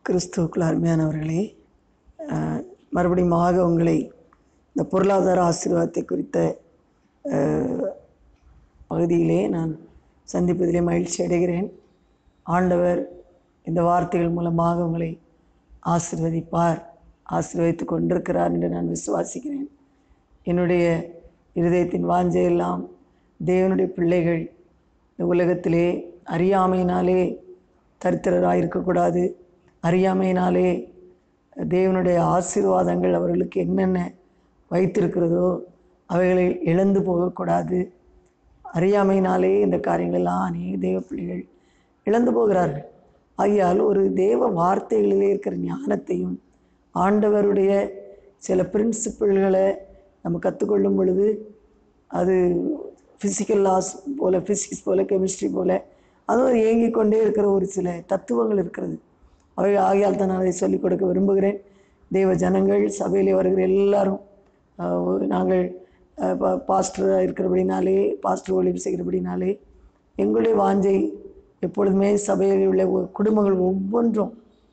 கிறிஸ்துவுக்குள் அருமையானவர்களே அஹ், மறுபடியுமாக உங்களை இந்த பொருளாதார ஆசீர்வாதத்தை குறித்த அஹ், பகுதியிலே நான் சந்திப்பதிலே மகிழ்ச்சி அடைகிறேன் ஆண்டவர் இந்த வார்த்தைகள் மூலமாக உங்களை ஆசீர்வதிப்பார் ஆசீர்வதித்து கொண்டிருக்கிறார் என்று நான் விசுவாசிக்கிறேன் என்னுடைய இருதயத்தின் வாஞ்சையெல்லாம் தேவனுடைய பிள்ளைகள் இந்த உலகத்திலே அறியாமையினாலே தரித்திரராக இருக்கக்கூடாது அறியாமையினாலே தேவனுடைய ஆசீர்வாதங்கள் அவர்களுக்கு என்னென்ன வைத்திருக்கிறதோ அவைகளை இழந்து போகக்கூடாது அறியாமையினாலே இந்த காரியங்களெல்லாம் அநேக தேவ பிள்ளைகள் இழந்து போகிறார்கள் ஆகையால் ஒரு தேவ வார்த்தைகளிலே இருக்கிற ஞானத்தையும் ஆண்டவருடைய சில பிரின்சிபிள்களை நம்ம கற்றுக்கொள்ளும் பொழுது அது ஃபிசிக்கல் லாஸ் போல் ஃபிசிக்ஸ் போல் கெமிஸ்ட்ரி போல் அதுவும் இயங்கிக் கொண்டே இருக்கிற ஒரு சில தத்துவங்கள் இருக்கிறது அவை ஆகையால் தான் நான் அதை சொல்லிக் கொடுக்க விரும்புகிறேன் தேவ ஜனங்கள் சபையிலே வருகிற எல்லாரும் ஆஹ், நாங்கள் பாஸ்டராக இருக்கிறபடினாலே பாஸ்டர் ஒளிவு செய்கிறபடினாலே எங்களுடைய வாஞ்சை எப்பொழுதுமே சபையில் உள்ள ஒ- குடும்பங்கள் ஒவ்வொன்றும்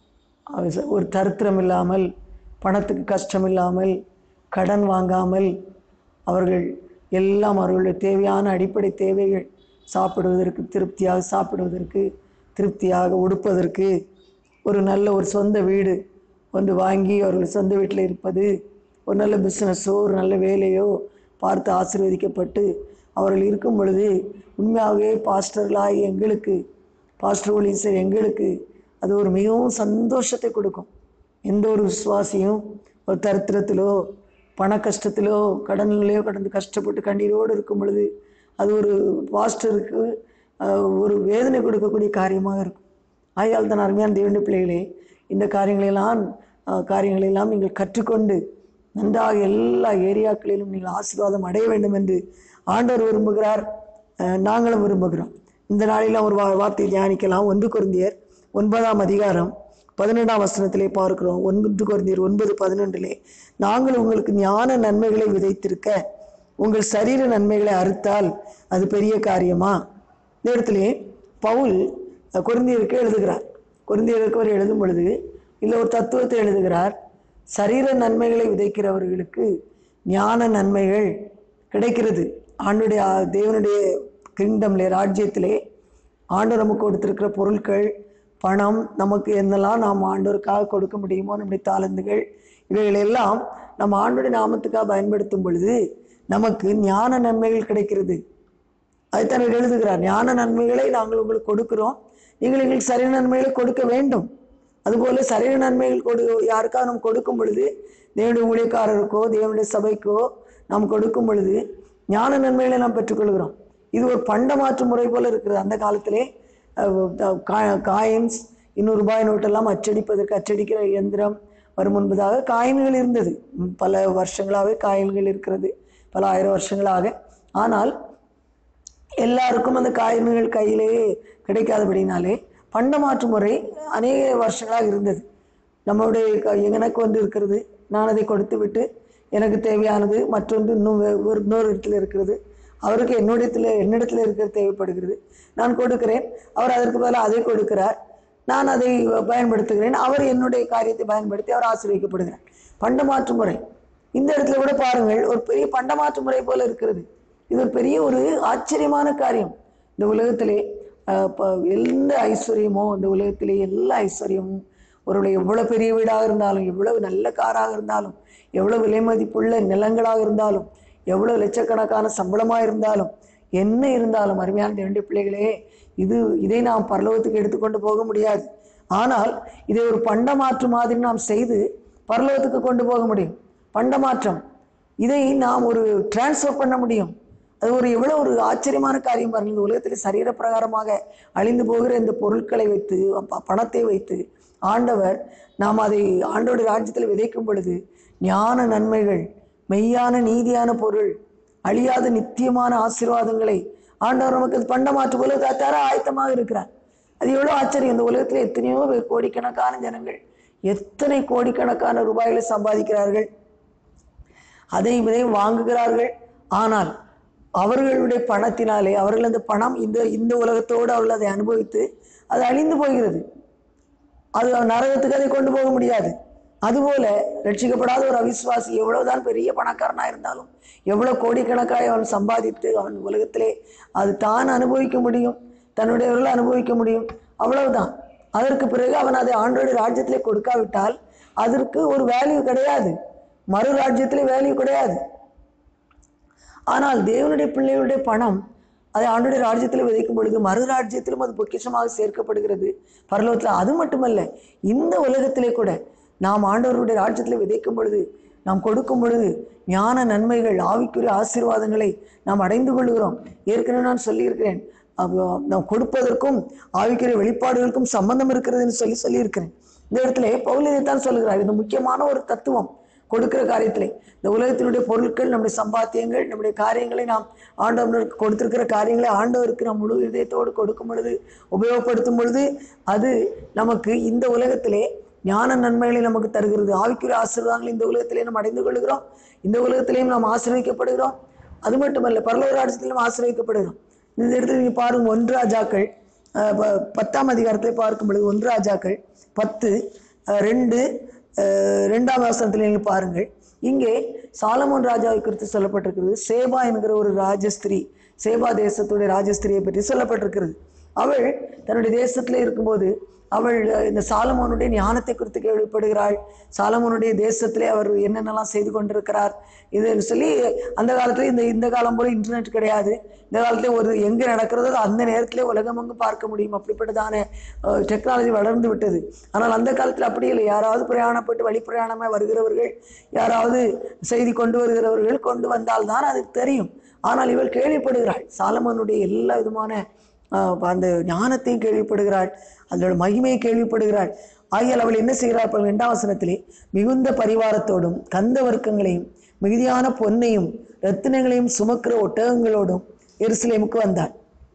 அது ச- ஒரு தரித்திரம் இல்லாமல் பணத்துக்கு கஷ்டம் இல்லாமல் கடன் வாங்காமல் அவர்கள் எல்லாம் அவர்களுடைய தேவையான அடிப்படை தேவைகள் சாப்பிடுவதற்கு திருப்தியாக சாப்பிடுவதற்கு திருப்தியாக உடுப்பதற்கு ஒரு நல்ல ஒரு சொந்த வீடு ஒன்று வாங்கி அவர்கள் சொந்த வீட்டில் இருப்பது ஒரு நல்ல பிஸ்னஸோ ஒரு நல்ல வேலையோ பார்த்து ஆசீர்வதிக்கப்பட்டு அவர்கள் இருக்கும் பொழுது உண்மையாகவே பாஸ்டர்களாகி எங்களுக்கு பாஸ்டர் ஒளிசர் எங்களுக்கு அது ஒரு மிகவும் சந்தோஷத்தை கொடுக்கும் எந்த ஒரு விசுவாசியும் ஒரு தரித்திரத்திலோ பண கஷ்டத்திலோ கடனிலையோ கடந்து கஷ்டப்பட்டு கண்ணீரோடு இருக்கும் பொழுது அது ஒரு பாஸ்டருக்கு ஆஹ், ஒரு வேதனை கொடுக்கக்கூடிய காரியமாக இருக்கும் ஆகையால் தான் அருமையான தேவனுடைய பிள்ளைகளே இந்த காரியங்களெல்லாம் ஆஹ், காரியங்களெல்லாம் நீங்கள் கற்றுக்கொண்டு நன்றாக எல்லா ஏரியாக்களிலும் நீங்கள் ஆசீர்வாதம் அடைய வேண்டும் என்று ஆண்டவர் விரும்புகிறார் ஆஹ், நாங்களும் விரும்புகிறோம் இந்த நாளில் ஒரு வா வார்த்தையை தியானிக்கலாம் ஒன்று குருந்தியர் ஒன்பதாம் அதிகாரம் பதினெண்டாம் வசனத்திலே பார்க்கிறோம் ஒன்று குருந்தியர் ஒன்பது பதினொன்றிலே நாங்கள் உங்களுக்கு ஞான நன்மைகளை விதைத்திருக்க உங்கள் சரீர நன்மைகளை அறுத்தால் அது பெரிய காரியமா இந்த இடத்திலே பவுல் அஹ், கொரிந்தியருக்கு எழுதுகிறார் கொரிந்தியருக்கு அவர் எழுதும் பொழுது இல்லை ஒரு தத்துவத்தை எழுதுகிறார் சரீர நன்மைகளை விதைக்கிறவர்களுக்கு ஞான நன்மைகள் கிடைக்கிறது ஆண்டுடைய ஆ- தேவனுடைய கிங்டம்லே ராஜ்யத்திலே ஆண்டவர் நமக்கு கொடுத்திருக்கிற பொருட்கள் பணம் நமக்கு என்னெல்லாம் நாம் ஆண்டவருக்காக கொடுக்க முடியுமோ நம்முடைய தாளந்துகள் இவைகள் எல்லாம் நம்ம ஆண்டுடைய நாமத்துக்காக பயன்படுத்தும் பொழுது நமக்கு ஞான நன்மைகள் கிடைக்கிறது அதைத்தான் அவர் எழுதுகிறார் ஞான நன்மைகளை நாங்கள் உங்களுக்கு கொடுக்கிறோம் நீங்கள் எங்களுக்கு சரீர நன்மைகளை கொடுக்க வேண்டும் அதுபோல சரீர நன்மைகள் கொடு யாருக்காவது நாம் கொடுக்கும் பொழுது தேவனுடைய ஊழியக்காரருக்கோ தேவனுடைய சபைக்கோ நாம் கொடுக்கும் பொழுது ஞான நன்மைகளை நாம் பெற்றுக்கொள்கிறோம் இது ஒரு பண்டமாற்று முறை போல இருக்கிறது அந்த காலத்திலே காயின்ஸ் இன்னொரு ரூபாய் நோட்டெல்லாம் அச்சடிப்பதற்கு அச்சடிக்கிற இயந்திரம் வரும் முன்பதாக காயின்கள் இருந்தது ம், பல வருஷங்களாகவே காயின்கள் இருக்கிறது பல ஆயிரம் வருஷங்களாக ஆனால் எல்லாருக்கும் அந்த காயின்கள் கையிலேயே கிடைக்காதபடினாலே பண்டமாற்று முறை அநேக வருஷங்களாக இருந்தது நம்மளுடைய க- எனக்கு வந்து இருக்கிறது நான் அதை கொடுத்து விட்டு எனக்கு தேவையானது மற்றொன்று இன்னும் வே- ஒரு இன்னொரு இடத்துல இருக்கிறது அவருக்கு என்னுடைய என்னிடத்தில் இருக்கிறது தேவைப்படுகிறது நான் கொடுக்கிறேன் அவர் அதற்கு பதிலாக அதை கொடுக்கிறார் நான் அதை பயன்படுத்துகிறேன் அவர் என்னுடைய காரியத்தை பயன்படுத்தி அவர் ஆசீர்வதிக்கப்படுகிறார் பண்டமாற்று முறை இந்த இடத்துல கூட பாருங்கள் ஒரு பெரிய பண்டமாற்று முறை போல இருக்கிறது இது ஒரு பெரிய ஒரு ஆச்சரியமான காரியம் இந்த உலகத்திலே அஹ், ப- எந்த ஐஸ்வர்யமோ இந்த உலகத்திலே எல்லா ஐஸ்வர்யமும் ஒருவருடைய எவ்வளோ பெரிய வீடாக இருந்தாலும் எவ்வளவு நல்ல காராக இருந்தாலும் எவ்வளவு விலை மதிப்புள்ள நிலங்களாக இருந்தாலும் எவ்வளவு லட்சக்கணக்கான சம்பளமாக இருந்தாலும் என்ன இருந்தாலும் அருமையான தேவனுடைய பிள்ளைகளே இது இதை நாம் பரலோகத்துக்கு எடுத்துக்கொண்டு போக முடியாது ஆனால் இதை ஒரு பண்டமாற்று மாதிரி நாம் செய்து பரலோகத்துக்கு கொண்டு போக முடியும் பண்டமாற்றம் இதை நாம் ஒரு டிரான்ஸ்ஃபர் பண்ண முடியும் அது ஒரு எவ்வளோ ஒரு ஆச்சரியமான காரியம் பாருங்கள் இந்த உலகத்தில் சரீர பிரகாரமாக அழிந்து போகிற இந்த பொருட்களை வைத்து ப- பணத்தை வைத்து ஆண்டவர் நாம் அதை ஆண்டோட ராஜ்யத்தில் விதைக்கும் பொழுது ஞான நன்மைகள் மெய்யான நீதியான பொருள் அழியாத நித்தியமான ஆசீர்வாதங்களை ஆண்டவர் நமக்கு அது பண்டமாற்று போல த- தர ஆயத்தமாக இருக்கிறார் அது எவ்வளோ ஆச்சரியம் இந்த உலகத்தில் எத்தனையோ பேர் கோடிக்கணக்கான ஜனங்கள் எத்தனை கோடிக்கணக்கான ரூபாய்களை சம்பாதிக்கிறார்கள் அதையும் இதையும் வாங்குகிறார்கள் ஆனால் அவர்களுடைய பணத்தினாலே அவர்கள் அந்த பணம் இந்த இந்த உலகத்தோடு அவர்கள் அதை அனுபவித்து அது அழிந்து போகிறது அது நரகத்துக்கு அதை கொண்டு போக முடியாது அதுபோல ரட்சிக்கப்படாத ஒரு அவிசுவாசி எவ்வளவுதான் பெரிய பணக்காரனா இருந்தாலும் எவ்வளவு கோடிக்கணக்காய் அவன் சம்பாதித்து அவன் உலகத்திலே அது தான் அனுபவிக்க முடியும் தன்னுடையவர்கள் அனுபவிக்க முடியும் அவ்வளவுதான் அதற்கு பிறகு அவன் அதை ஆண்டோடைய ராஜ்யத்திலே கொடுக்காவிட்டால் அதற்கு ஒரு வேல்யூ கிடையாது மறு ராஜ்யத்திலே வேல்யூ கிடையாது ஆனால் தேவனுடைய பிள்ளைகளுடைய பணம் அதை ஆண்டுடைய ராஜ்யத்தில் விதைக்கும் பொழுது மறு ராஜ்யத்திலும் அது பொக்கிஷமாக சேர்க்கப்படுகிறது பரலோகத்தில் அது மட்டுமல்ல இந்த உலகத்திலே கூட நாம் ஆண்டவருடைய ராஜ்யத்தில் விதைக்கும் பொழுது நாம் கொடுக்கும் பொழுது ஞான நன்மைகள் ஆவிக்குரிய ஆசீர்வாதங்களை நாம் அடைந்து கொள்கிறோம் ஏற்கனவே நான் சொல்லியிருக்கிறேன் அப்போ நாம் கொடுப்பதற்கும் ஆவிக்குரிய வெளிப்பாடுகளுக்கும் சம்பந்தம் இருக்கிறதுன்னு சொல்லி சொல்லியிருக்கிறேன் இந்த இடத்துல பவுல் இதைத்தான் சொல்லுகிறார் இது முக்கியமான ஒரு தத்துவம் கொடுக்கிற காரியத்திலே இந்த உலகத்தினுடைய பொருட்கள் நம்முடைய சம்பாத்தியங்கள் நம்முடைய காரியங்களை நாம் ஆண்டவருக்கு கொடுத்திருக்கிற காரியங்களை ஆண்டவருக்கு நாம் முழு இதயத்தோடு கொடுக்கும் பொழுது உபயோகப்படுத்தும் பொழுது அது நமக்கு இந்த உலகத்திலே ஞான நன்மைகளை நமக்கு தருகிறது ஆவிக்குரிய ஆசீர்வாதங்களை இந்த உலகத்திலே நாம் அடைந்து கொள்கிறோம் இந்த உலகத்திலேயும் நாம் ஆசீர்வதிக்கப்படுகிறோம் அது மட்டுமல்ல பரலோக ராஜ்யத்திலும் ஆசீர்வதிக்கப்படுகிறோம் இந்த இடத்துல நீங்க பாருங்க ஒன்று ராஜாக்கள் அஹ், ப- பத்தாம் அதிகாரத்தை பார்க்கும் பொழுது ஒன்று ராஜாக்கள் பத்து அஹ், ரெண்டு அஹ், ரெண்டாம் வசனத்தில் நீங்கள் பாருங்கள் இங்கே சாலமோன் ராஜாவை குறித்து சொல்லப்பட்டிருக்கிறது சேபா என்கிற ஒரு ராஜஸ்திரி சேபா தேசத்துடைய ராஜஸ்திரியை பற்றி சொல்லப்பட்டிருக்கிறது அவள் தன்னுடைய தேசத்தில் இருக்கும்போது அவள் அஹ், இந்த சாலமோனுடைய ஞானத்தை குறித்து கேள்விப்படுகிறாள் சாலமோனுடைய தேசத்திலே அவர் என்னென்னலாம் செய்து கொண்டிருக்கிறார் இதுன்னு சொல்லி அந்த காலத்துல இந்த இந்த காலம் போல இன்டர்நெட் கிடையாது இந்த காலத்துல ஒரு எங்க நடக்கிறதோ அது அந்த நேரத்திலே உலகமெங்கும் பார்க்க முடியும் அப்படிப்பட்டதான டெக்னாலஜி வளர்ந்து விட்டது ஆனால் அந்த காலத்துல அப்படி இல்லை யாராவது பிரயாணப்பட்டு வழி பிரயாணமாக வருகிறவர்கள் யாராவது செய்தி கொண்டு வருகிறவர்கள் கொண்டு வந்தால்தான் அது தெரியும் ஆனால் இவள் கேள்விப்படுகிறாள் சாலமோனுடைய எல்லா விதமான ஆஹ் அந்த ஞானத்தையும் கேள்விப்படுகிறாள் அதோட மகிமையை கேள்விப்படுகிறாள் ஆகியால் அவள் என்ன செய்கிறாள் அப்ப இரண்டாம் வசனத்திலே மிகுந்த பரிவாரத்தோடும் கந்த வர்க்கங்களையும் மிகுதியான பொன்னையும் ரத்தினங்களையும் சுமக்கிற ஒட்டகங்களோடும் எருசலேமுக்கு வந்தாள்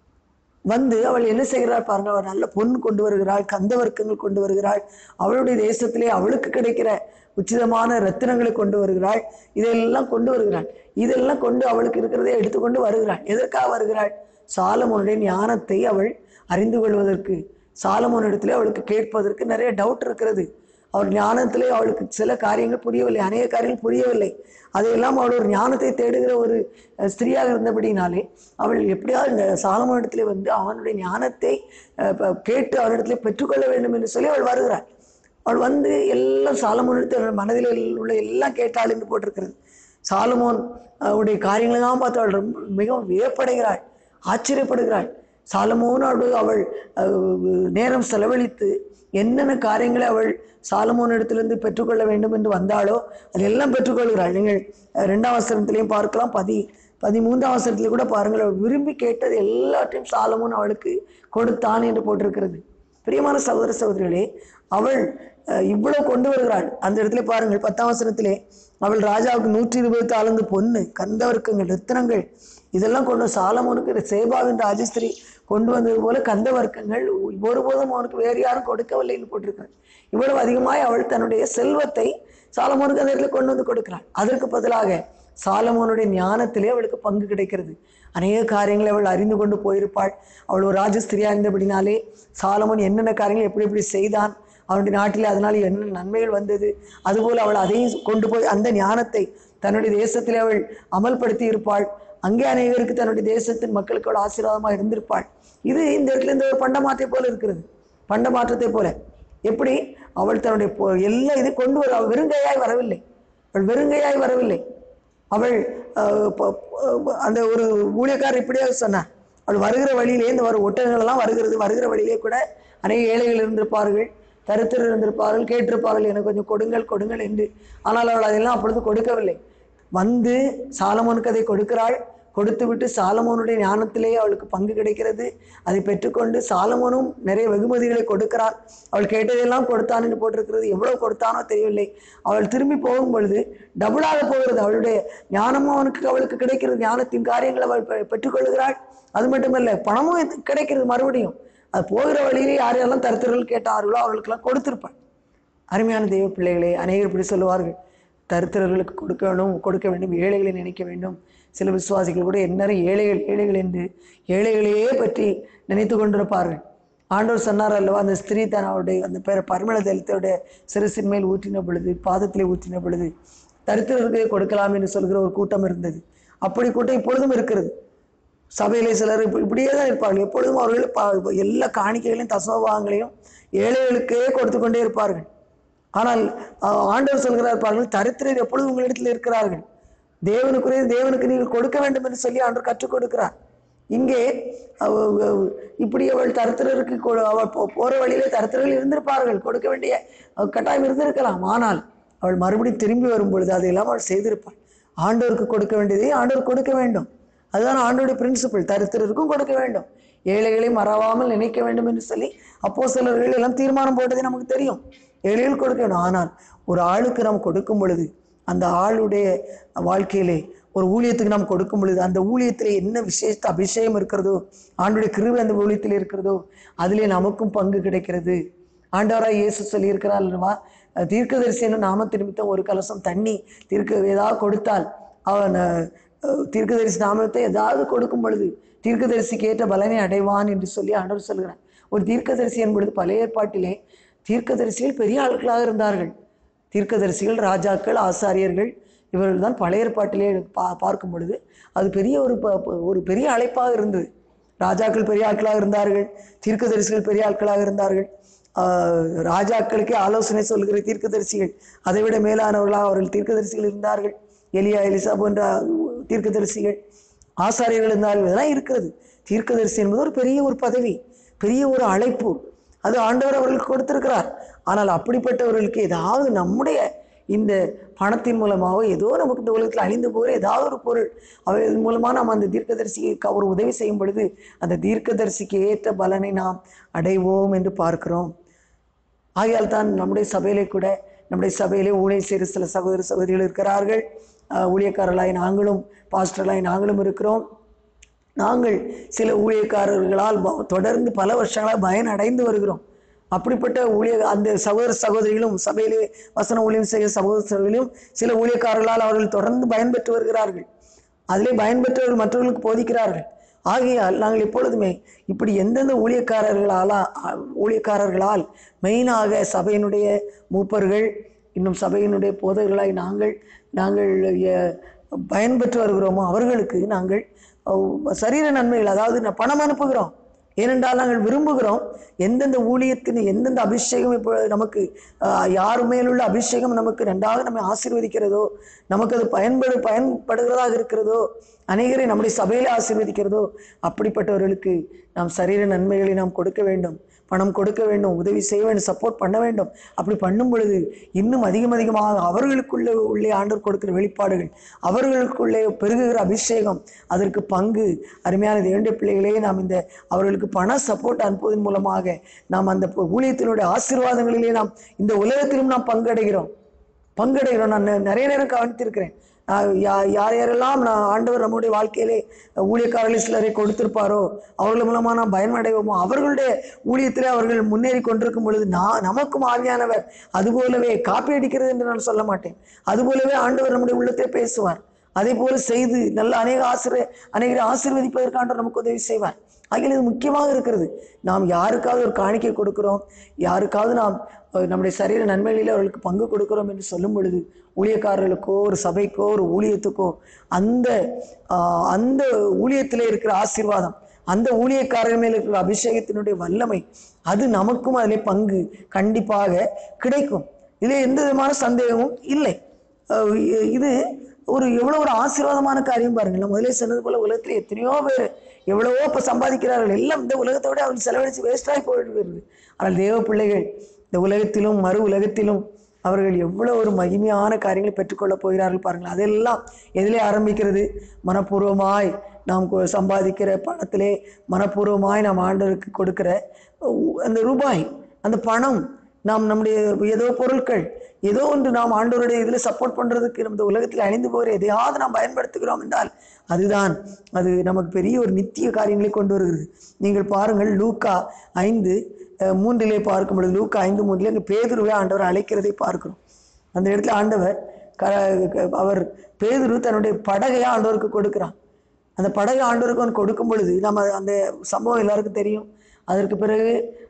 வந்து அவள் என்ன செய்கிறாள் பாருங்க அவள் நல்ல பொன் கொண்டு வருகிறாள் கந்த வர்க்கங்கள் கொண்டு வருகிறாள் அவளுடைய தேசத்திலே அவளுக்கு கிடைக்கிற உச்சிதமான ரத்தினங்களை கொண்டு வருகிறாள் இதெல்லாம் கொண்டு வருகிறாள் இதெல்லாம் கொண்டு அவளுக்கு இருக்கிறதை எடுத்துக்கொண்டு வருகிறாள் எதற்காக வருகிறாள் சாலமோனுடைய ஞானத்தை அவள் அறிந்து கொள்வதற்கு சாலமோனிடத்திலே அவளுக்கு கேட்பதற்கு நிறைய டவுட் இருக்கிறது அவள் ஞானத்திலே அவளுக்கு சில காரியங்கள் புரியவில்லை அநேக காரியங்கள் புரியவில்லை அதையெல்லாம் அவள் ஒரு ஞானத்தை தேடுகிற ஒரு அஹ், ஸ்திரீயாக இருந்தபடினாலே அவள் எப்படியாவது இந்த சாலமோனிடத்திலே வந்து அவனுடைய ஞானத்தை அஹ், ப- கேட்டு அவனிடத்திலே பெற்றுக்கொள்ள வேண்டும் என்று சொல்லி அவள் வருகிறாள் அவள் வந்து எல்லாம் சாலமோனிடத்தில் மனதில் உள்ள எல்லாம் கேட்டாள் என்று போட்டிருக்கிறது சாலமோன் அஹ், உடைய காரியங்களெல்லாம் பார்த்து அவள் ரொம்ப மிகவும் வியப்படைகிறாள் ஆச்சரியப்படுகிறாள் சாலமோனோடு அவள் அஹ், நேரம் செலவழித்து என்னென்ன காரியங்களை அவள் சாலமோன் இடத்திலிருந்து பெற்றுக்கொள்ள வேண்டும் என்று வந்தாளோ அதெல்லாம் பெற்றுக்கொள்கிறாள் நீங்கள் அஹ், ரெண்டாம் வசனத்திலையும் பார்க்கலாம் பதி பதிமூன்றாம் வசனத்திலே கூட பாருங்கள் அவள் விரும்பி கேட்டது எல்லாத்தையும் சாலமோன் அவளுக்கு கொடுத்தான் என்று போட்டிருக்கிறது பிரியமான சகோதர சகோதரிகளே அவள் அஹ், இவ்வளவு கொண்டு வருகிறாள் அந்த இடத்துல பாருங்கள் பத்தாம் வசனத்திலே அவள் ராஜாவுக்கு நூற்றி இருபது தாளந்து பொண்ணு கந்தவர்க்கங்கள் ரத்தினங்கள் இதெல்லாம் கொண்டு சாலமோனுக்கு சேபாவின் ராஜஸ்திரி கொண்டு வந்தது போல கந்த வர்க்கங்கள் ஒருபோதும் அவனுக்கு வேறு யாரும் கொடுக்கவில்லைன்னு போட்டிருக்காள் இவ்வளவு அதிகமாய் அவள் தன்னுடைய செல்வத்தை சாலமோனுக்கு அந்த இடத்துல கொண்டு வந்து கொடுக்கிறாள் அதற்கு பதிலாக சாலமோனுடைய ஞானத்திலே அவளுக்கு பங்கு கிடைக்கிறது அநேக காரியங்களை அவள் அறிந்து கொண்டு போயிருப்பாள் அவள் ஒரு ராஜஸ்திரியா இருந்தபடினாலே சாலமோன் என்னென்ன காரியங்கள் எப்படி எப்படி செய்தான் அவனுடைய நாட்டிலே அதனால் என்ன நன்மைகள் வந்தது அதுபோல் அவள் அதையும் கொண்டு போய் அந்த ஞானத்தை தன்னுடைய தேசத்திலே அவள் அமல்படுத்தி இருப்பாள் அங்கே அநேகருக்கு தன்னுடைய தேசத்தின் மக்களுக்கு அவள் ஆசீர்வாதமாக இருந்திருப்பாள் இது இந்த இடத்துல இந்த ஒரு பண்டமாற்றை போல இருக்கிறது பண்டமாற்றத்தை போல எப்படி அவள் தன்னுடைய பொ- எல்லா இது கொண்டு வர அவள் வெறுங்கையாய் வரவில்லை அவள் வெறுங்கையாய் வரவில்லை அவள் அஹ், ப- ப- அந்த ஒரு ஊழியக்காரர் இப்படியே சொன்னார் அவள் வருகிற வழியிலே இந்த ஒரு ஒட்டகங்கள் எல்லாம் வருகிறது வருகிற வழியிலே கூட அநேக ஏழைகள் இருந்திருப்பார்கள் தரித்திரர் இருந்திருப்பார்கள் கேட்டிருப்பார்கள் எனக்கு கொஞ்சம் கொடுங்கள் கொடுங்கள் என்று ஆனால் அவள் அதெல்லாம் அப்பொழுது கொடுக்கவில்லை வந்து சாலமோனுக்கு அதை கொடுக்கிறாள் கொடுத்து விட்டு சாலமோனுடைய ஞானத்திலே அவளுக்கு பங்கு கிடைக்கிறது அதை பெற்றுக்கொண்டு சாலமோனும் நிறைய வெகுமதிகளை கொடுக்கிறாள் அவள் கேட்டதெல்லாம் கொடுத்தான் என்று போட்டிருக்கிறது எவ்வளவு கொடுத்தானோ தெரியவில்லை அவள் திரும்பி போகும் பொழுது டபுளாக போகிறது அவளுடைய ஞானமும் அவனுக்கு அவளுக்கு கிடைக்கிறது ஞானத்தின் காரியங்களை அவள் பெ- பெற்றுக்கொள்கிறாள் அது மட்டுமல்ல பணமும் இது கிடைக்கிறது மறுபடியும் அது போகிற வழியிலே யாரெல்லாம் தருத்தர்கள் கேட்டார்களோ அவர்களுக்கெல்லாம் கொடுத்திருப்பாள் அருமையான தெய்வ பிள்ளைகளே அநேகர் இப்படி சொல்லுவார்கள் தரித்திரர்களுக்கு கொடுக்க வேண்டும் கொடுக்க வேண்டும் ஏழைகளை நினைக்க வேண்டும் சில விசுவாசிகள் கூட எல்லாரும் ஏழைகள் ஏழைகள் என்று ஏழைகளையே பற்றி நினைத்து கொண்டிருப்பார்கள் ஆண்டவர் சொன்னார் அல்லவா அந்த ஸ்திரீ தான் அவருடைய அந்த பேர பரிமள தைலத்தோடைய சிறுசின் மேல் ஊற்றின பொழுது பாதத்திலே ஊற்றின பொழுது தரித்திரருக்கு கொடுக்கலாம் என்று சொல்கிற ஒரு கூட்டம் இருந்தது அப்படி கூட்டம் இப்பொழுதும் இருக்கிறது சபையிலே சிலர் இப்ப- இப்படியே தான் இருப்பார்கள் எப்பொழுதும் அவர்கள் ப- எல்லா காணிக்கைகளையும் தசோபாகங்களையும் ஏழைகளுக்கே கொடுத்து கொண்டே இருப்பார்கள் ஆனால் அஹ், ஆண்டவர் சொல்கிறார் பாருங்கள் தரித்திரர் எப்பொழுதும் உங்களிடத்தில் இருக்கிறார்கள் தேவனுக்குரிய தேவனுக்கு நீங்கள் கொடுக்க வேண்டும் என்று சொல்லி ஆண்டவர் கற்றுக் கொடுக்கிறார் இங்கே அவ- அவ- இப்படி அவள் தரித்திரருக்கு கொ- அவள் போ- போற வழியிலே தரித்திரர்கள் இருந்திருப்பார்கள் கொடுக்க வேண்டிய அஹ், கட்டாயம் இருந்திருக்கலாம் ஆனால் அவள் மறுபடியும் திரும்பி வரும் பொழுது அதையெல்லாம் அவள் செய்திருப்பாள் ஆண்டவருக்கு கொடுக்க வேண்டியதை ஆண்டவர் கொடுக்க வேண்டும் அதுதான் ஆண்டோடைய பிரின்சிபல் தரித்திரருக்கும் கொடுக்க வேண்டும் ஏழைகளை மறவாமல் நினைக்க வேண்டும் என்று சொல்லி அப்போ சிலர்கள் எல்லாம் தீர்மானம் போட்டது நமக்கு தெரியும் ஏழைகள் கொடுக்க வேண்டும் ஆனால் ஒரு ஆளுக்கு நாம் கொடுக்கும் பொழுது அந்த ஆளுடைய வாழ்க்கையிலே ஒரு ஊழியத்துக்கு நாம் கொடுக்கும் பொழுது அந்த ஊழியத்திலே என்ன விசேஷ அபிஷேகம் இருக்கிறதோ ஆண்டுடைய கிருபை அந்த ஊழியத்தில் இருக்கிறதோ அதிலே நமக்கும் பங்கு கிடைக்கிறது ஆண்டவராய் இயேசு சொல்லியிருக்கிறார் அல்லவா தீர்க்கதரிசி என்ன நாமத்து நிமித்தம் ஒரு கலசம் தண்ணி தீர்க்க ஏதாவது கொடுத்தால் அவன் அஹ், அஹ், தீர்க்கதரிசி நாமத்தை ஏதாவது கொடுக்கும் பொழுது தீர்க்கதரிசிக்கு ஏற்ற பலனை அடைவான் என்று சொல்லி ஆண்டவர் சொல்கிறார் ஒரு தீர்க்கதரிசி என்பது பழைய ஏற்பாட்டிலே தீர்க்கதரிசிகள் பெரிய ஆட்களாக இருந்தார்கள் தீர்க்கதரிசிகள் ராஜாக்கள் ஆசாரியர்கள் இவர்கள் தான் பழைய ஏற்பாட்டிலே பா பார்க்கும் பொழுது அது பெரிய ஒரு ப- ப- ஒரு பெரிய அழைப்பாக இருந்தது ராஜாக்கள் பெரிய ஆட்களாக இருந்தார்கள் தீர்க்கதரிசிகள் பெரிய ஆட்களாக இருந்தார்கள் ஆஹ் ராஜாக்களுக்கே ஆலோசனை சொல்கிற தீர்க்கதரிசிகள் அதைவிட மேலானவர்களாக அவர்கள் தீர்க்கதரிசிகள் இருந்தார்கள் எலியா எலிசா போன்ற தீர்க்கதரிசிகள் ஆசாரியர்கள் இருந்தார்கள் இதெல்லாம் இருக்கிறது தீர்க்கதரிசி என்பது ஒரு பெரிய ஒரு பதவி பெரிய ஒரு அழைப்பு அது ஆண்டவர் அவர்களுக்கு கொடுத்திருக்கிறார் ஆனால் அப்படிப்பட்டவர்களுக்கு ஏதாவது நம்முடைய இந்த பணத்தின் மூலமாகவோ ஏதோ நமக்கு இந்த உலகத்தில் அழிந்து போகிற ஏதாவது ஒரு பொருள் அவை மூலமாக நாம் அந்த தீர்க்கதரிசிக்கு ஒரு உதவி செய்யும் பொழுது அந்த தீர்க்கதரிசிக்கு ஏற்ற பலனை நாம் அடைவோம் என்று பார்க்கிறோம் ஆகையால் தான் நம்முடைய சபையிலே கூட நம்முடைய சபையிலே ஊழியர் செய்கிற சில சகோதர சகோதரிகள் இருக்கிறார்கள் ஆஹ் ஊழியக்காரர்களாய் நாங்களும் பாஸ்டர்களாய் நாங்களும் இருக்கிறோம் நாங்கள் சில ஊழியக்காரர்களால் ப- தொடர்ந்து பல வருஷங்களாக பயன் அடைந்து வருகிறோம் அப்படிப்பட்ட ஊழிய அந்த சகோதர சகோதரிகளும் சபையிலே வசன ஊழியம் செய்கிற சகோதர சகோதரிகளும் சில ஊழியக்காரர்களால் அவர்கள் தொடர்ந்து பயன்பெற்று வருகிறார்கள் அதிலே பயன்பெற்றவர்கள் மற்றவர்களுக்கு போதிக்கிறார்கள் ஆகையால் நாங்கள் எப்பொழுதுமே இப்படி எந்தெந்த ஊழியக்காரர்களாலா ஊழியக்காரர்களால் மெயினாக சபையினுடைய மூப்பர்கள் இன்னும் சபையினுடைய போதகர்களாய் நாங்கள் நாங்கள் எ- பயன்பெற்று வருகிறோமோ அவர்களுக்கு நாங்கள் அஹ், சரீர நன்மைகள் அதாவது ந- பணம் அனுப்புகிறோம் ஏனென்றால் நாங்கள் விரும்புகிறோம் எந்தெந்த ஊழியத்தின் எந்தெந்த அபிஷேகம் இப்போ நமக்கு ஆஹ், யார் மேலுள்ள அபிஷேகம் நமக்கு நன்றாக நம்மை ஆசீர்வதிக்கிறதோ நமக்கு அது பயன்படு பயன்படுகிறதாக இருக்கிறதோ அநேகரை நம்முடைய சபையிலே ஆசீர்வதிக்கிறதோ அப்படிப்பட்டவர்களுக்கு நாம் சரீர நன்மைகளை நாம் கொடுக்க வேண்டும் பணம் கொடுக்க வேண்டும் உதவி செய்ய வேண்டும் சப்போர்ட் பண்ண வேண்டும் அப்படி பண்ணும் பொழுது இன்னும் அதிகம் அதிகமாக அவர்களுக்குள்ளே உள்ளே ஆண்டவர் கொடுக்கிற வெளிப்பாடுகள் அவர்களுக்குள்ளே பெருகுகிற அபிஷேகம் அதற்கு பங்கு அருமையான தேவனுடைய பிள்ளைகளே நாம் இந்த அவர்களுக்கு பண சப்போர்ட் அனுப்புவதன் மூலமாக நாம் அந்த ஊழியத்தினுடைய ஆசீர்வாதங்களிலே நாம் இந்த உலகத்திலும் நாம் பங்கடைகிறோம் பங்கடைகிறோம் நான் நெ- நிறைய நேரம் கவனித்திருக்கிறேன் நான் யா- யார் யாரெல்லாம் நான் ஆண்டவர் நம்முடைய வாழ்க்கையிலே ஊழியக்காரர்கள் சிலரை கொடுத்திருப்பாரோ அவர்கள் மூலமாக நாம் பயனடைவோமோ அவர்களுடைய ஊழியத்திலே அவர்கள் முன்னேறி கொண்டிருக்கும் பொழுது நான் நமக்கும் ஆவியானவர் அதுபோலவே காப்பி அடிக்கிறது என்று நான் சொல்ல மாட்டேன் அதுபோலவே ஆண்டவர் நம்முடைய உள்ளத்தை பேசுவார் அதே போல செய்து நல்ல அநேக ஆசிரிய அநேகரை ஆசீர்வதிப்பதற்கு ஆண்டவர் நமக்கு உதவி செய்வார் ஆகிய இது முக்கியமாக இருக்கிறது நாம் யாருக்காவது ஒரு காணிக்கை கொடுக்கிறோம் யாருக்காவது நாம் அஹ், நம்முடைய சரீர நன்மைகளில் அவர்களுக்கு பங்கு கொடுக்கிறோம் என்று சொல்லும் பொழுது ஊழியக்காரர்களுக்கோ ஒரு சபைக்கோ ஒரு ஊழியத்துக்கோ அந்த ஆஹ், அந்த ஊழியத்திலே இருக்கிற ஆசீர்வாதம் அந்த ஊழியக்காரர் மேல் இருக்கிற அபிஷேகத்தினுடைய வல்லமை அது நமக்கும் அதிலே பங்கு கண்டிப்பாக கிடைக்கும் இதில் எந்த விதமான சந்தேகமும் இல்லை அஹ் இ- இது ஒரு எவ்வளோ ஒரு ஆசீர்வாதமான காரியம் பாருங்கள் நான் முதலே சொன்னது போல உலகத்தில் எத்தனையோ பேர் எவ்வளவோ இப்போ சம்பாதிக்கிறார்கள் எல்லாம் இந்த உலகத்தை விட அவர்கள் செலவழித்து வேஸ்டாகி போயிட்டு வருது ஆனால் தேவ பிள்ளைகள் இந்த உலகத்திலும் மறு உலகத்திலும் அவர்கள் எவ்வளோ ஒரு மகிமையான காரியங்களை பெற்றுக்கொள்ளப் போகிறார்கள் பாருங்கள் அதெல்லாம் எதிலே ஆரம்பிக்கிறது மனப்பூர்வமாய் நாம் கொ- சம்பாதிக்கிற பணத்திலே மனப்பூர்வமாய் நாம் ஆண்டவருக்கு கொடுக்கிற உ- அந்த ரூபாய் அந்த பணம் நாம் நம்முடைய ஏதோ பொருட்கள் ஏதோ ஒன்று நாம் ஆண்டவருடைய இதில் சப்போர்ட் பண்ணுறதுக்கு நம்ம இந்த உலகத்தில் அழிந்து போகிற எதையாவது நாம் பயன்படுத்துகிறோம் என்றால் அதுதான் அது நமக்கு பெரிய ஒரு நித்திய காரியங்களை கொண்டு வருகிறது நீங்கள் பாருங்கள் லூக்கா ஐந்து அஹ், மூன்றிலே பார்க்கும் பொழுது லூக்கா ஐந்து மூன்றிலே அங்கே பேதுருவை ஆண்டவர் அழைக்கிறதை பார்க்கிறோம் அந்த இடத்துல ஆண்டவர் க க- அவர் பேதுரு தன்னுடைய படகையை ஆண்டவருக்கு கொடுக்கிறான் அந்த படகை ஆண்டவருக்கு அவன் கொடுக்கும் பொழுது நம்ம அந்த சம்பவம் எல்லாருக்கும் தெரியும் அதற்கு பிறகு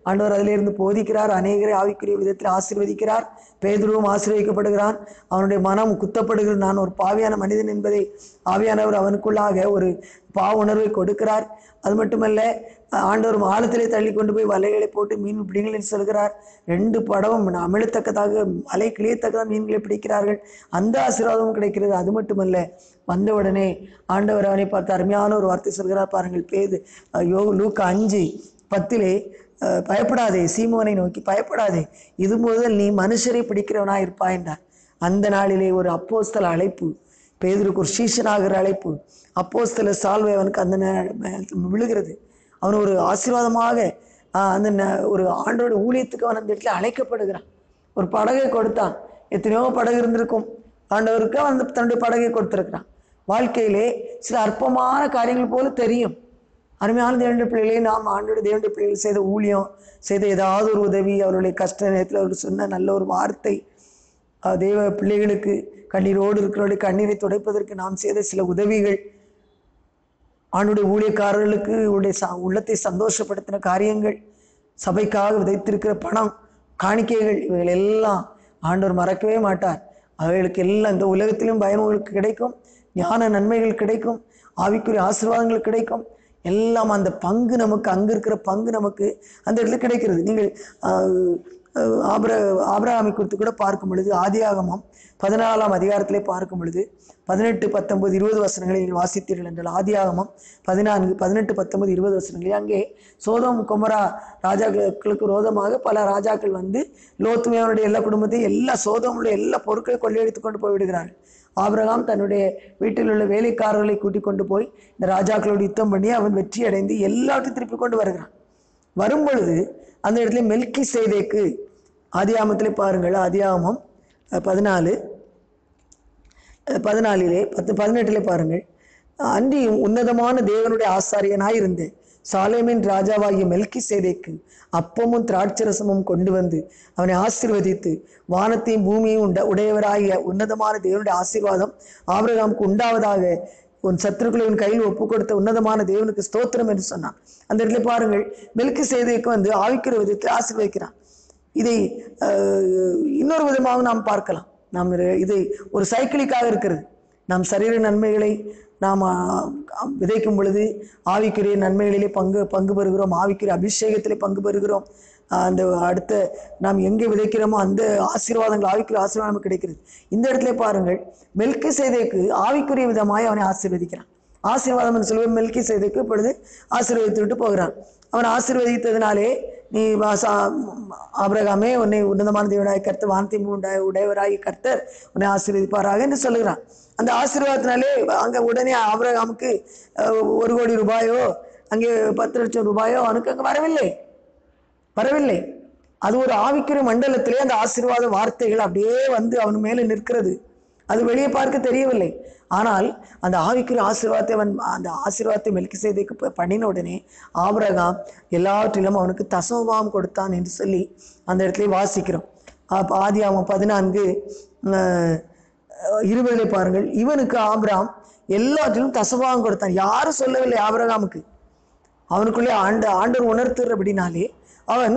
ஆண்டவர் அதிலிருந்து போதிக்கிறார் அநேகரை ஆவிக்குரிய விதத்தில் ஆசீர்வதிக்கிறார் பேதுருவும் ஆசீர்வதிக்கப்படுகிறான் அவனுடைய மனம் குத்தப்படுகிறது நான் ஒரு பாவியான மனிதன் என்பதை ஆவியானவர் அவனுக்குள்ளாக ஒரு பாவ உணர்வை கொடுக்கிறார் அது மட்டுமல்ல ஆண்டவர் ஆழத்திலே தள்ளி கொண்டு போய் வலைகளை போட்டு மீன் பிடிங்களில் செல்கிறார் ரெண்டு படமும் அமிழத்தக்கதாக அலை கிளியத்தக்கதாக மீன்களை பிடிக்கிறார்கள் அந்த ஆசீர்வாதமும் கிடைக்கிறது அது மட்டுமல்ல வந்த உடனே ஆண்டவர் அவனை பார்த்து அருமையான ஒரு வார்த்தை சொல்கிறார் பாருங்கள் பேது யோ லூக்கா அஞ்சு பத்திலே அஹ், பயப்படாதே சீமோனை நோக்கி பயப்படாதே இது முதல் நீ மனுஷரை பிடிக்கிறவனா இருப்பாய் என்றார் அந்த நாளிலே ஒரு அப்போஸ்தல அழைப்பு பேதுருக்கு ஒரு சீஷனாகிற அழைப்பு அப்போஸ்தல சால்வை அவனுக்கு அந்த நே- விழுகிறது அவன் ஒரு ஆசீர்வாதமாக ஆஹ், அந்த ந- ஒரு ஆண்டோட ஊழியத்துக்கு அவன் அந்த இடத்துல அழைக்கப்படுகிறான் ஒரு படகை கொடுத்தான் எத்தனையோ படகு இருந்திருக்கும் ஆண்டவருக்கு அவன் அந்த தன்னுடைய படகை கொடுத்திருக்கிறான் வாழ்க்கையிலே சில அற்பமான காரியங்கள் போல தெரியும் அருமையான தேவனுடைய பிள்ளைகளே நாம் ஆண்டோட தேவனுடைய பிள்ளைகள் செய்த ஊழியம் செய்த ஏதாவது ஒரு உதவி அவருடைய கஷ்ட நேரத்தில் அவர்கள் சொன்ன நல்ல ஒரு வார்த்தை அஹ் தேவ பிள்ளைகளுக்கு கண்ணீரோடு இருக்கிறவருடைய கண்ணீரை துடைப்பதற்கு நாம் செய்த சில உதவிகள் ஆண்டுடைய ஊழியக்காரர்களுக்கு உடைய ச உள்ளத்தை சந்தோஷப்படுத்தின காரியங்கள் சபைக்காக விதைத்திருக்கிற பணம் காணிக்கைகள் இவைகள் எல்லாம் ஆண்டவர் மறக்கவே மாட்டார் அவைகளுக்கு எல்லாம் இந்த உலகத்திலும் பயணங்களுக்கு கிடைக்கும் ஞான நன்மைகள் கிடைக்கும் ஆவிக்குரிய ஆசீர்வாதங்கள் கிடைக்கும் எல்லாம் அந்த பங்கு நமக்கு அங்கே இருக்கிற பங்கு நமக்கு அந்த இடத்துல கிடைக்கிறது நீங்கள் ஆஹ், ஆஹ், ஆபிர ஆபிரகாமை குறித்து கூட பார்க்கும் பொழுது ஆதியாகமம் பதினாலாம் அதிகாரத்திலே பார்க்கும் பொழுது பதினெட்டு பத்தொன்பது இருபது வசனங்களை நீங்கள் வாசித்தீர்கள் என்றால் ஆதியாகமம் பதினான்கு பதினெட்டு பத்தொன்பது இருபது வசனங்களில் அங்கே சோதம் குமரா ராஜாக்களுக்கு விரோதமாக பல ராஜாக்கள் வந்து லோத்துமையானுடைய எல்லா குடும்பத்தையும் எல்லா சோதமுடைய எல்லா பொருட்களை கொள்ளையடித்து கொண்டு போய் விடுகிறார்கள் ஆபிரகாம் தன்னுடைய வீட்டில் உள்ள வேலைக்காரர்களை கூட்டிக் கொண்டு போய் இந்த ராஜாக்களோடு யுத்தம் பண்ணி அவன் வெற்றி அடைந்து எல்லாத்தையும் திருப்பி கொண்டு வருகிறான் வரும் பொழுது அந்த இடத்துல மெல்கி செய்தேக்கு ஆதியாமத்திலே பாருங்கள் ஆதியாமம் அஹ், பதினாலு அஹ், பதினாலிலே பத்து பதினெட்டிலே பாருங்கள் அன்றியும் உன்னதமான தேவனுடைய ஆசாரியனாய் இருந்தேன் சாலேமின் ராஜாவாகிய மெல்கி சேதைக்கு அப்பமும் திராட்சரசமும் கொண்டு வந்து அவனை ஆசீர்வதித்து வானத்தையும் பூமியையும் உண்ட உடையவராகிய உன்னதமான தேவனுடைய ஆசீர்வாதம் ஆபிரகாமுக்கு உண்டாவதாக உன் சத்துருக்களை உன் கையில் ஒப்பு கொடுத்த உன்னதமான தேவனுக்கு ஸ்தோத்திரம் என்று சொன்னான் அந்த இடத்துல பாருங்கள் மெல்கி சேதைக்கு வந்து ஆவிக்கிற விதத்தில் ஆசீர்வதிக்கிறான் இதை அஹ், இன்னொரு விதமாக நாம் பார்க்கலாம் நாம் இரு- இதை ஒரு சைக்கிளிக்காக இருக்கிறது நாம் சரீர நன்மைகளை நாம் ஆஹ், விதைக்கும் பொழுது ஆவிக்குரிய நன்மைகளிலே பங்கு பங்கு பெறுகிறோம் ஆவிக்குரிய அபிஷேகத்திலே பங்கு பெறுகிறோம் ஆஹ், அந்த அடுத்த நாம் எங்கே விதைக்கிறோமோ அந்த ஆசீர்வாதங்கள் ஆவிக்குரிய ஆசீர்வாதம் நமக்கு கிடைக்கிறது இந்த இடத்துல பாருங்கள் மெல்கி செய்தேக்கு ஆவிக்குரிய விதமாய் அவனை ஆசீர்வதிக்கிறான் ஆசீர்வாதம் என்று சொல்லுவோம் மெல்கி செய்தேக்கு இப்பொழுது ஆசீர்வதித்து விட்டு போகிறான் அவன் ஆசீர்வதித்ததினாலே நீ வாசா ஆபிரகாமே உன்னை உன்னதமான தேவனாய் கர்த்தர் வானத்தை உண்டாய உடையவராகி கர்த்தர் உன்னை ஆசீர்வதிப்பாராக என்று சொல்லுகிறான் அந்த ஆசீர்வாதத்தினாலே அங்கே உடனே ஆபிரகாமுக்கு அஹ், ஒரு கோடி ரூபாயோ அங்கே பத்து லட்சம் ரூபாயோ அவனுக்கு அங்கே வரவில்லை வரவில்லை அது ஒரு ஆவிக்குரிய மண்டலத்திலே அந்த ஆசீர்வாத வார்த்தைகள் அப்படியே வந்து அவன் மேலே நிற்கிறது அது வெளியே பார்க்க தெரியவில்லை ஆனால் அந்த ஆவிக்குரிய ஆசீர்வாதத்தை அவன் அந்த ஆசீர்வாதத்தை மெல்கி செய்திக்கு பண்ணின உடனே ஆபிரகாம் எல்லாவற்றிலும் அவனுக்கு தசமபாவம் கொடுத்தான் என்று சொல்லி அந்த இடத்துல வாசிக்கிறோம் அப்ப ஆதியாகமம் பதினான்கு அஹ், இருபதிலே பாருங்கள் இவனுக்கு ஆபிராம் எல்லாற்றிலும் தசபாவம் கொடுத்தான் யாரும் சொல்லவில்லை ஆபிரகாமுக்கு அவனுக்குள்ளே ஆண்டு ஆண்டவர் உணர்த்துறபடினாலே அவன்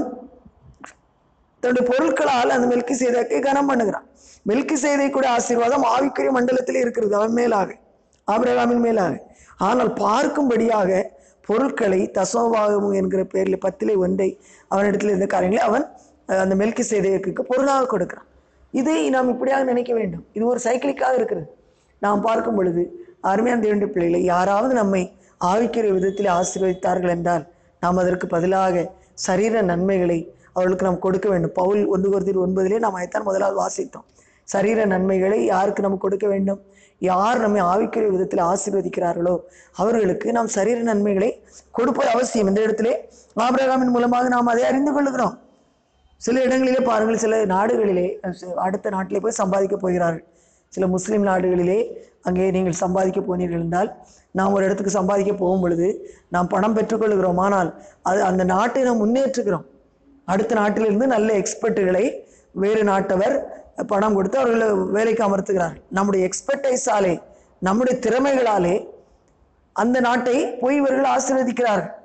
தன்னுடைய பொருட்களால் அந்த மெல்கி சேதைக்கு கனம் பண்ணுகிறான் மெல்கி சேதை கூட ஆசீர்வாதம் ஆவிக்குரிய மண்டலத்தில் இருக்கிறது அவன் மேலாக ஆபிரகாமின் மேலாக ஆனால் பார்க்கும்படியாக பொருட்களை தசோபாகம் என்கிற பேரில் பத்திலே ஒன்றை அவனிடத்தில் இருந்த காரியங்களை அவன் அஹ், அந்த மெல்கி சேதைக்கு பொருளாக கொடுக்கிறான் இதை நாம் இப்படியாக நினைக்க வேண்டும் இது ஒரு சைக்கிளிக்காக இருக்கிறது நாம் பார்க்கும் பொழுது அருமையான தேவனுடைய பிள்ளைகளை யாராவது நம்மை ஆவிக்கிற விதத்தில் ஆசீர்வதித்தார்கள் என்றால் நாம் அதற்கு பதிலாக சரீர நன்மைகளை அவர்களுக்கு நாம் கொடுக்க வேண்டும் பவுல் ஒன்று குருதில் ஒன்பதிலே நாம் அதைத்தான் முதலாவது வாசித்தோம் சரீர நன்மைகளை யாருக்கு நம்ம கொடுக்க வேண்டும் யார் நம்மை ஆவிக்கிற விதத்தில் ஆசீர்வதிக்கிறார்களோ அவர்களுக்கு நாம் சரீர நன்மைகளை கொடுப்பது அவசியம் இந்த இடத்திலே ஆபிரகாமின் மூலமாக நாம் அதை அறிந்து கொள்ளுகிறோம் சில இடங்களிலே பாருங்கள் சில நாடுகளிலே அஹ், அடுத்த நாட்டிலே போய் சம்பாதிக்க போகிறார்கள் சில முஸ்லீம் நாடுகளிலே அங்கே நீங்கள் சம்பாதிக்க போனீர்கள் என்றால் நாம் ஒரு இடத்துக்கு சம்பாதிக்க போகும் பொழுது நாம் பணம் பெற்றுக்கொள்கிறோம் ஆனால் அது அந்த நாட்டை நாம் முன்னேற்றுகிறோம் அடுத்த நாட்டிலிருந்து நல்ல எக்ஸ்பர்ட்டுகளை வேறு நாட்டவர் பணம் கொடுத்து அவர்களை வேலைக்கு அமர்த்துகிறார் நம்முடைய எக்ஸ்பர்டைஸாலே நம்முடைய திறமைகளாலே அந்த நாட்டை போய் இவர்கள் ஆசீர்வதிக்கிறார்கள்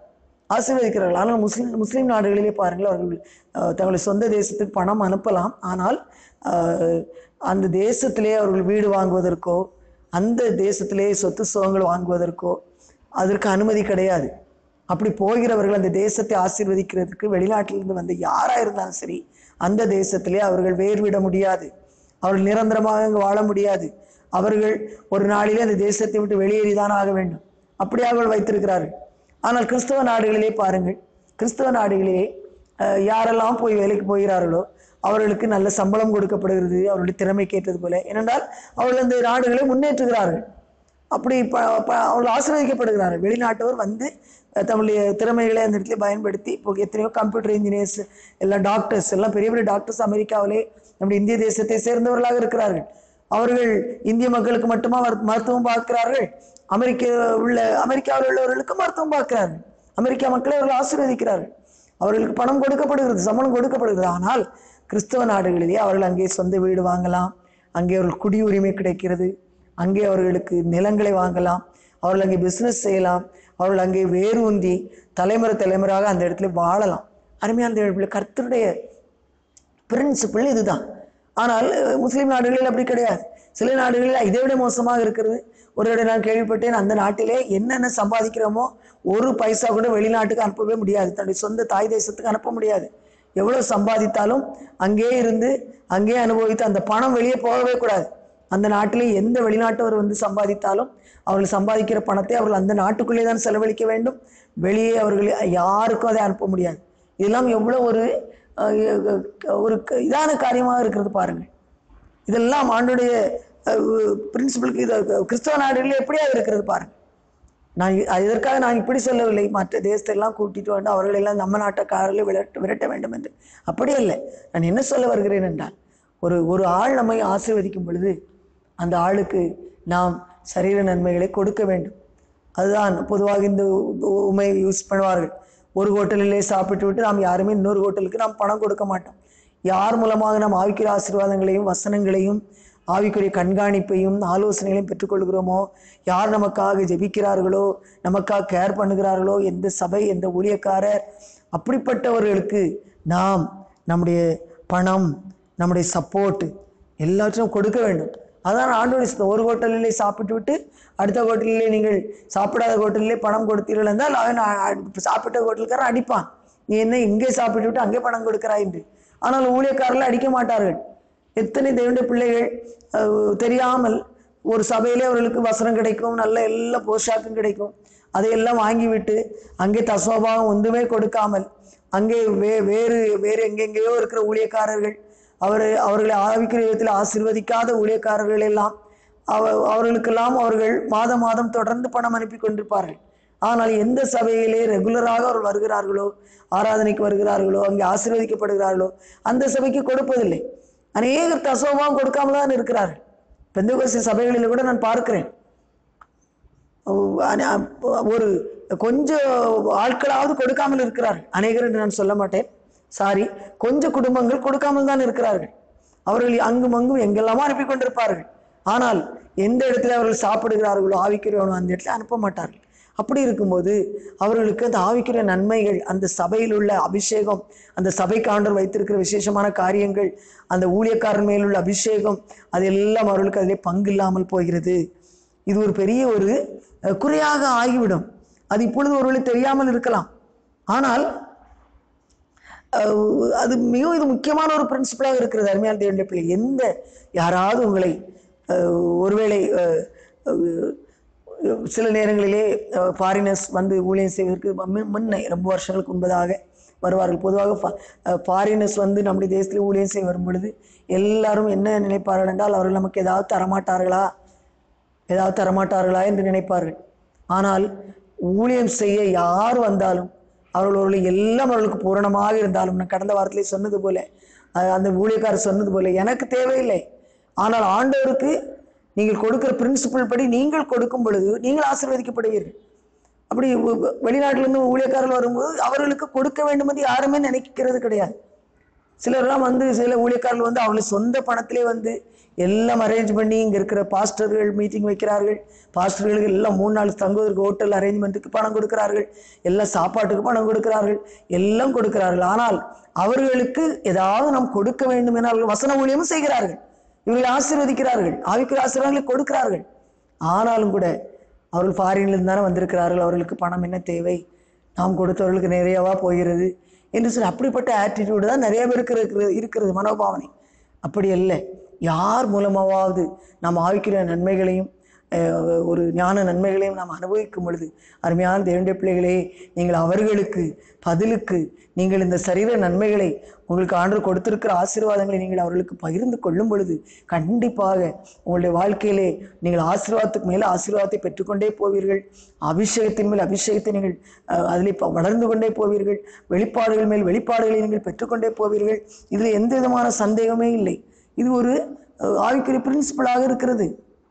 ஆசீர்வதிக்கிறார்கள் ஆனால் முஸ்லீம் முஸ்லீம் நாடுகளிலே பாருங்கள் அவர்கள் அஹ், தங்களுடைய சொந்த தேசத்துக்கு பணம் அனுப்பலாம் ஆனால் அஹ், அந்த தேசத்திலே அவர்கள் வீடு வாங்குவதற்கோ அந்த தேசத்திலே சொத்து சுகங்கள் வாங்குவதற்கோ அதற்கு அனுமதி கிடையாது அப்படி போகிறவர்கள் அந்த தேசத்தை ஆசீர்வதிக்கிறதுக்கு வெளிநாட்டிலிருந்து வந்த யாராக இருந்தாலும் சரி அந்த தேசத்திலே அவர்கள் வேர் விட முடியாது அவர்கள் நிரந்தரமாக அங்கு வாழ முடியாது அவர்கள் ஒரு நாளிலே அந்த தேசத்தை விட்டு வெளியேறிதான் ஆக வேண்டும் அப்படி அவர்கள் வைத்திருக்கிறார்கள் ஆனால் கிறிஸ்தவ நாடுகளிலே பாருங்கள் கிறிஸ்தவ நாடுகளிலே அஹ், யாரெல்லாம் போய் வேலைக்கு போகிறார்களோ அவர்களுக்கு நல்ல சம்பளம் கொடுக்கப்படுகிறது அவர்களுடைய திறமைக்கு ஏற்றது போல ஏனென்றால் அவர்கள் அந்த நாடுகளை முன்னேற்றுகிறார்கள் அப்படி ப ப- அவர்கள் ஆசீர்வதிக்கப்படுகிறார்கள் வெளிநாட்டவர் வந்து அஹ், தங்களுடைய திறமைகளை அந்த இடத்துல பயன்படுத்தி இப்போ எத்தனையோ கம்ப்யூட்டர் இன்ஜினியர்ஸ் எல்லாம் டாக்டர்ஸ் எல்லாம் பெரிய பெரிய டாக்டர்ஸ் அமெரிக்காவிலே நம்முடைய இந்திய தேசத்தை சேர்ந்தவர்களாக இருக்கிறார்கள் அவர்கள் இந்திய மக்களுக்கு மட்டுமா மரு- மருத்துவம் பார்க்கிறார்கள் அமெரிக்க உள்ள அமெரிக்காவில் உள்ளவர்களுக்கு மருத்துவம் பார்க்கிறார்கள் அமெரிக்கா மக்களை அவர்கள் ஆசீர்வதிக்கிறார்கள் அவர்களுக்கு பணம் கொடுக்கப்படுகிறது சம்பளம் கொடுக்கப்படுகிறது ஆனால் கிறிஸ்தவ நாடுகளிலே அவர்கள் அங்கே சொந்த வீடு வாங்கலாம் அங்கே அவர்கள் குடியுரிமை கிடைக்கிறது அங்கே அவர்களுக்கு நிலங்களை வாங்கலாம் அவர்கள் அங்கே பிஸ்னஸ் செய்யலாம் அவர்கள் அங்கே வேறு ஊன்றி தலைமுறை தலைமுறையாக அந்த இடத்துல வாழலாம் அருமையான அந்த கர்த்தருடைய பிரின்சிபிள் இதுதான் ஆனால் அஹ், முஸ்லிம் நாடுகளில் அப்படி கிடையாது சில நாடுகளில் இதை விட மோசமாக இருக்கிறது ஒரு இடம் நான் கேள்விப்பட்டேன் அந்த நாட்டிலே என்னென்ன சம்பாதிக்கிறோமோ ஒரு பைசா கூட வெளிநாட்டுக்கு அனுப்பவே முடியாது தன்னுடைய சொந்த தாய் தேசத்துக்கு அனுப்ப முடியாது எவ்வளவு சம்பாதித்தாலும் அங்கே இருந்து அங்கே அனுபவித்து அந்த பணம் வெளியே போகவே கூடாது அந்த நாட்டிலே எந்த வெளிநாட்டவர் வந்து சம்பாதித்தாலும் அவர்கள் சம்பாதிக்கிற பணத்தை அவர்கள் அந்த நாட்டுக்குள்ளே தான் செலவழிக்க வேண்டும் வெளியே அவர்கள் யாருக்கும் அதை அனுப்ப முடியாது இதெல்லாம் எவ்வளோ ஒரு அஹ், ஒரு க- இதான காரியமாக இருக்கிறது பாருங்கள் இதெல்லாம் ஆண்டுடைய பிரின்சிபலுக்கு இது கிறிஸ்தவ நாடுகளில் எப்படியா இருக்கிறது பாருங்க நான் இ- அது இதற்காக நான் இப்படி சொல்லவில்லை மற்ற தேசத்தை எல்லாம் கூட்டிட்டு வந்து அவர்களெல்லாம் நம்ம நாட்டக்காரர்களை விரட்ட விரட்ட வேண்டும் என்று அப்படி அல்ல நான் என்ன சொல்ல வருகிறேன் என்றால் ஒரு ஒரு ஆள் நம்மை ஆசீர்வதிக்கும் பொழுது அந்த ஆளுக்கு நாம் சரீர நன்மைகளை கொடுக்க வேண்டும் அதுதான் பொதுவாக இந்த உ- உமை யூஸ் பண்ணுவார்கள் ஒரு ஹோட்டலிலே சாப்பிட்டு விட்டு நாம் யாருமே இன்னொரு ஹோட்டலுக்கு நாம் பணம் கொடுக்க மாட்டோம் யார் மூலமாக நாம் ஆவிக்குரிய ஆசீர்வாதங்களையும் வசனங்களையும் ஆவிக்குரிய கண்காணிப்பையும் ஆலோசனைகளையும் பெற்றுக்கொள்கிறோமோ யார் நமக்காக ஜெபிக்கிறார்களோ நமக்காக கேர் பண்ணுகிறார்களோ எந்த சபை எந்த ஊழியக்காரர் அப்படிப்பட்டவர்களுக்கு நாம் நம்முடைய பணம் நம்முடைய சப்போர்ட் எல்லாத்தையும் கொடுக்க வேண்டும் அதான் ஆண்டோட சித்தம். ஒரு ஹோட்டலிலே சாப்பிட்டு விட்டு அடுத்த ஹோட்டலிலே நீங்கள் சாப்பிடாத ஹோட்டலிலே பணம் கொடுத்தீர்கள் என்றால் அவன் அ- அ- சாப்பிட்ட ஹோட்டலுக்காரன் அடிப்பான் நீ என்ன இங்கே சாப்பிட்டு விட்டு அங்கே பணம் கொடுக்கிறாய் என்று ஆனால் ஊழியக்காரர்கள் அடிக்க மாட்டார்கள் எத்தனை தேவனுடைய பிள்ளைகள் அஹ், தெரியாமல் ஒரு சபையிலே அவர்களுக்கு வசனம் கிடைக்கும் நல்ல எல்லா போஷாக்கும் கிடைக்கும் அதையெல்லாம் வாங்கிவிட்டு அங்கே தசோபாகம் ஒன்றுமே கொடுக்காமல் அங்கே வே வேறு வேறு எங்கெங்கேயோ இருக்கிற ஊழியக்காரர்கள் அவர் அவர்களை ஆவிக்கிற விதத்தில் ஆசீர்வதிக்காத ஊழியக்காரர்கள் எல்லாம் அவ அவர்களுக்கெல்லாம் அவர்கள் மாதம் மாதம் தொடர்ந்து பணம் அனுப்பி கொண்டிருப்பார்கள் ஆனால் எந்த சபையிலே ரெகுலராக அவர் வருகிறார்களோ ஆராதனைக்கு வருகிறார்களோ அங்கே ஆசீர்வதிக்கப்படுகிறார்களோ அந்த சபைக்கு கொடுப்பதில்லை அநேகர் தசோபாகம் கொடுக்காம தான் இருக்கிறார்கள் பெந்தகோஸ்து சபைகளில் கூட நான் பார்க்கிறேன் அ- ஒரு கொஞ்சம் ஆட்களாவது கொடுக்காமல் இருக்கிறார்கள் அநேகர் என்று நான் சொல்ல மாட்டேன் சாரி கொஞ்சம் குடும்பங்கள் கொடுக்காமல் தான் இருக்கிறார்கள் அவர்கள் அங்கும் அங்கும் எங்கெல்லாமோ அனுப்பி கொண்டிருப்பார்கள் ஆனால் எந்த இடத்துல அவர்கள் சாப்பிடுகிறார்களோ ஆவிக்கிறவனோ அந்த இடத்துல அனுப்ப மாட்டார்கள் அப்படி இருக்கும்போது அவர்களுக்கு அந்த ஆவிக்கிற நன்மைகள் அந்த சபையில் உள்ள அபிஷேகம் அந்த சபைக்கு ஆண்டவர் வைத்திருக்கிற விசேஷமான காரியங்கள் அந்த ஊழியக்காரன் மேலுள்ள அபிஷேகம் அதெல்லாம் அவர்களுக்கு அதிலே பங்கு இல்லாமல் போகிறது இது ஒரு பெரிய ஒரு அஹ், குறையாக ஆகிவிடும் அது இப்பொழுது ஒருவேளை தெரியாமல் இருக்கலாம் ஆனால் அஹ், அது மிகவும் இது முக்கியமான ஒரு பிரின்சிபலாக இருக்கிறது அருமையான தேவனுடைய பிள்ளை எந்த யாராவது உங்களை அஹ், ஒருவேளை அஹ், அஹ், சில நேரங்களிலே ஃபாரினர்ஸ் வந்து ஊழியம் செய்வதற்கு முன்- முன்ன ரொம்ப வருஷங்களுக்கு முன்பதாக வருவார்கள் பொதுவாக ஃபாரினர்ஸ் வந்து நம்முடைய தேசத்தில் ஊழியம் செய்ய வரும் பொழுது எல்லாரும் என்ன நினைப்பார்கள் என்றால் அவர்கள் நமக்கு ஏதாவது தரமாட்டார்களா ஏதாவது தரமாட்டார்களா என்று நினைப்பார்கள் ஆனால் ஊழியம் செய்ய யார் வந்தாலும் அவர்களுடைய எல்லாம் அவர்களுக்கு பூரணமாக இருந்தாலும் நான் கடந்த வாரத்திலே சொன்னது போல அஹ் அந்த ஊழியக்காரர் சொன்னது போல எனக்கு தேவையில்லை ஆனால் ஆண்டவருக்கு நீங்கள் கொடுக்கிற பிரின்சிபல் படி நீங்கள் கொடுக்கும் பொழுது நீங்கள் ஆசீர்வதிக்கப்படுவீர்கள் அப்படி வெ- வெளிநாட்டிலிருந்து ஊழியக்காரர்கள் வரும்போது அவர்களுக்கு கொடுக்க வேண்டும் என்று யாருமே நினைக்கிறது கிடையாது சிலர்லாம் வந்து சில ஊழியக்காரர்கள் வந்து அவங்க சொந்த பணத்திலே வந்து எல்லாம் அரேஞ்ச் பண்ணி இங்கே இருக்கிற பாஸ்டர்கள் மீட்டிங் வைக்கிறார்கள் பாஸ்டர்களுக்கு எல்லாம் மூணு நாள் தங்குவதற்கு ஹோட்டல் அரேஞ்ச்மெண்ட்டுக்கு பணம் கொடுக்கிறார்கள் எல்லாம் சாப்பாட்டுக்கு பணம் கொடுக்கிறார்கள் எல்லாம் கொடுக்கிறார்கள் ஆனால் அவர்களுக்கு ஏதாவது நாம் கொடுக்க வேண்டும் என அவர்கள் வசன ஊழியமும் செய்கிறார்கள் இவர்களை ஆசீர்வதிக்கிறார்கள் ஆவிக்குரிய ஆசீர்வாதங்களை கொடுக்கிறார்கள் ஆனாலும் கூட அவர்கள் ஃபாரின்லேருந்து தானே வந்திருக்கிறார்கள் அவர்களுக்கு பணம் என்ன தேவை நாம் கொடுத்தவர்களுக்கு நிறையவா போகிறது என்று சொல்லி அப்படிப்பட்ட ஆட்டிடியூடு தான் நிறைய பேருக்கு இருக்கிறது இருக்கிறது மனோபாவனை அப்படி அல்ல யார் மூலமாவது நாம் ஆவிக்கிற நன்மைகளையும் அஹ், ஒரு ஞான நன்மைகளையும் நாம் அனுபவிக்கும் பொழுது அருமையான தேவனுடைய பிள்ளைகளே நீங்கள் அவர்களுக்கு பதிலுக்கு நீங்கள் இந்த சரீர நன்மைகளை உங்களுக்கு ஆண்டு கொடுத்திருக்கிற ஆசீர்வாதங்களை நீங்கள் அவர்களுக்கு பகிர்ந்து கொள்ளும் பொழுது கண்டிப்பாக உங்களுடைய வாழ்க்கையிலே நீங்கள் ஆசீர்வாதத்துக்கு மேலே ஆசீர்வாதத்தை பெற்றுக்கொண்டே போவீர்கள் அபிஷேகத்தின் மேல் அபிஷேகத்தை நீங்கள் அஹ், அதிலே ப- வளர்ந்து கொண்டே போவீர்கள் வெளிப்பாடுகள் மேல் வெளிப்பாடுகளை நீங்கள் பெற்றுக்கொண்டே போவீர்கள் இதில் எந்த விதமான சந்தேகமே இல்லை இது ஒரு அஹ், ஆவிக்குரிய பிரின்சிபலாக இருக்கிறது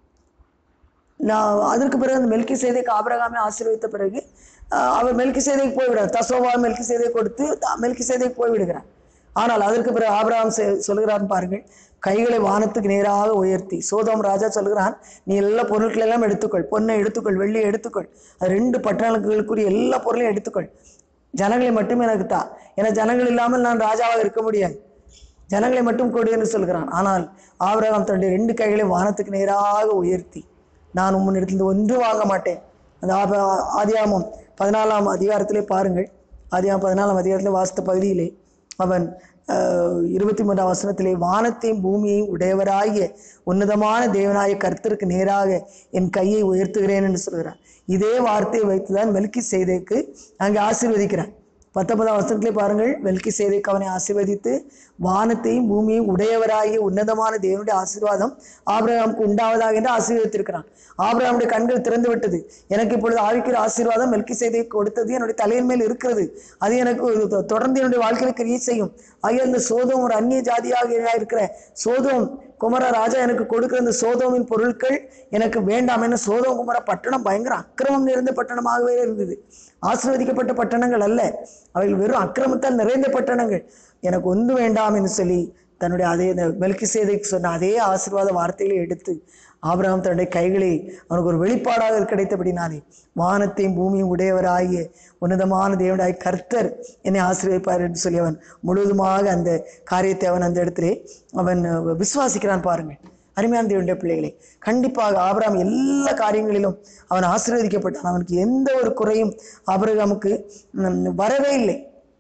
நான் அதற்கு பிறகு அந்த மெல்கி சேதைக்கு ஆபிரகாமை ஆசீர்வதித்த பிறகு அஹ், அவர் மெல்கி சேதைக்கு போய்விடார் தசோவா மெல்கி சேதை கொடுத்து த- மெல்கி சேதைக்கு போய்விடுகிறார் ஆனால் அதற்கு பிறகு ஆபிரகாம் செ- சொல்கிறான் பாருங்கள் கைகளை வானத்துக்கு நேராக உயர்த்தி சோதோம் ராஜா சொல்கிறான் நீ எல்லா பொருட்கள் எல்லாம் எடுத்துக்கொள் பொன்னை எடுத்துக்கொள் வெள்ளியை எடுத்துக்கொள் அது ரெண்டு பட்டணங்களுக்குரிய எல்லா பொருளையும் எடுத்துக்கொள் ஜனங்களை மட்டும் எனக்கு தா ஏன்னா ஜனங்கள் இல்லாமல் நான் ராஜாவாக இருக்க முடியாது ஜனங்களை மட்டும் கொடு என்று சொல்கிறான் ஆனால் ஆபிரகாம் தன்னுடைய ரெண்டு கைகளை வானத்துக்கு நேராக உயர்த்தி நான் உம்முன்னிடத்தில் ஒன்று வாங்க மாட்டேன் அந்த ஆப- ஆதியாமம் பதினாலாம் அதிகாரத்திலே பாருங்கள் ஆதியாமம் பதினாலாம் அதிகாரத்திலே வாசித்த பகுதியிலே அவன் அஹ், இருபத்தி மூன்றாம் வசனத்திலே வானத்தையும் பூமியையும் உடையவராகிய உன்னதமான தேவனாய கர்த்தருக்கு நேராக என் கையை உயர்த்துகிறேன் என்று சொல்கிறான் இதே வார்த்தையை வைத்துதான் மெல்கி செய்தேக்கு அங்கே ஆசீர்வதிக்கிறான் பத்தொன்பதாம் வருஷத்திலே பாருங்கள் வெல்கி சேதைக்கு அவனை ஆசீர்வதித்து வானத்தையும் பூமியையும் உடையவராகிய உன்னதமான தேவனுடைய ஆசீர்வாதம் ஆபிரகாமுக்கு உண்டாவதாக என்று ஆசீர்வதித்திருக்கிறான் ஆபிரகாமுடைய கண்கள் திறந்து விட்டது எனக்கு இப்பொழுது ஆவிக்கிற ஆசீர்வாதம் மெல்கி செய்தை கொடுத்தது என்னுடைய தலையின் மேல் இருக்கிறது அது எனக்கு ஒரு தொ- தொடர்ந்து என்னுடைய வாழ்க்கையில கிரியை செய்யும் ஆகிய இந்த சோதம் ஒரு அந்நிய ஜாதியாக இருக்கிற சோதம் குமர ராஜா எனக்கு கொடுக்கிற இந்த சோதோமின் பொருட்கள் எனக்கு வேண்டாம் என சோதம் குமர பட்டணம் பயங்கர அக்கிரமம் நிறைந்த பட்டணமாகவே இருந்தது ஆசீர்வதிக்கப்பட்ட பட்டணங்கள் அல்ல அவைகள் வெறும் அக்கிரமத்தால் நிறைந்த பட்டணங்கள் எனக்கு ஒன்று வேண்டாம் என்று சொல்லி தன்னுடைய அதே இந்த மெல்கி சொன்ன அதே ஆசீர்வாத வார்த்தைகளை எடுத்து ஆபிரகாம் தன்னுடைய கைகளை அவனுக்கு ஒரு வெளிப்பாடாக கிடைத்தபடினாலே வானத்தையும் பூமியும் உடையவராகிய உன்னதமான தேவனாய் கர்த்தர் என்னை ஆசீர்வதிப்பார் என்று சொல்லி அவன் முழுவதுமாக அந்த காரியத்தை அவன் அந்த இடத்திலே அவன் அஹ், விசுவாசிக்கிறான் பாருங்கள் அருமையான தேவனுடைய பிள்ளைகளை கண்டிப்பாக ஆபிரகாம் எல்லா காரியங்களிலும் அவன் ஆசீர்வதிக்கப்பட்டான் அவனுக்கு எந்த ஒரு குறையும் ஆபிரகாமுக்கு ம், வரவே இல்லை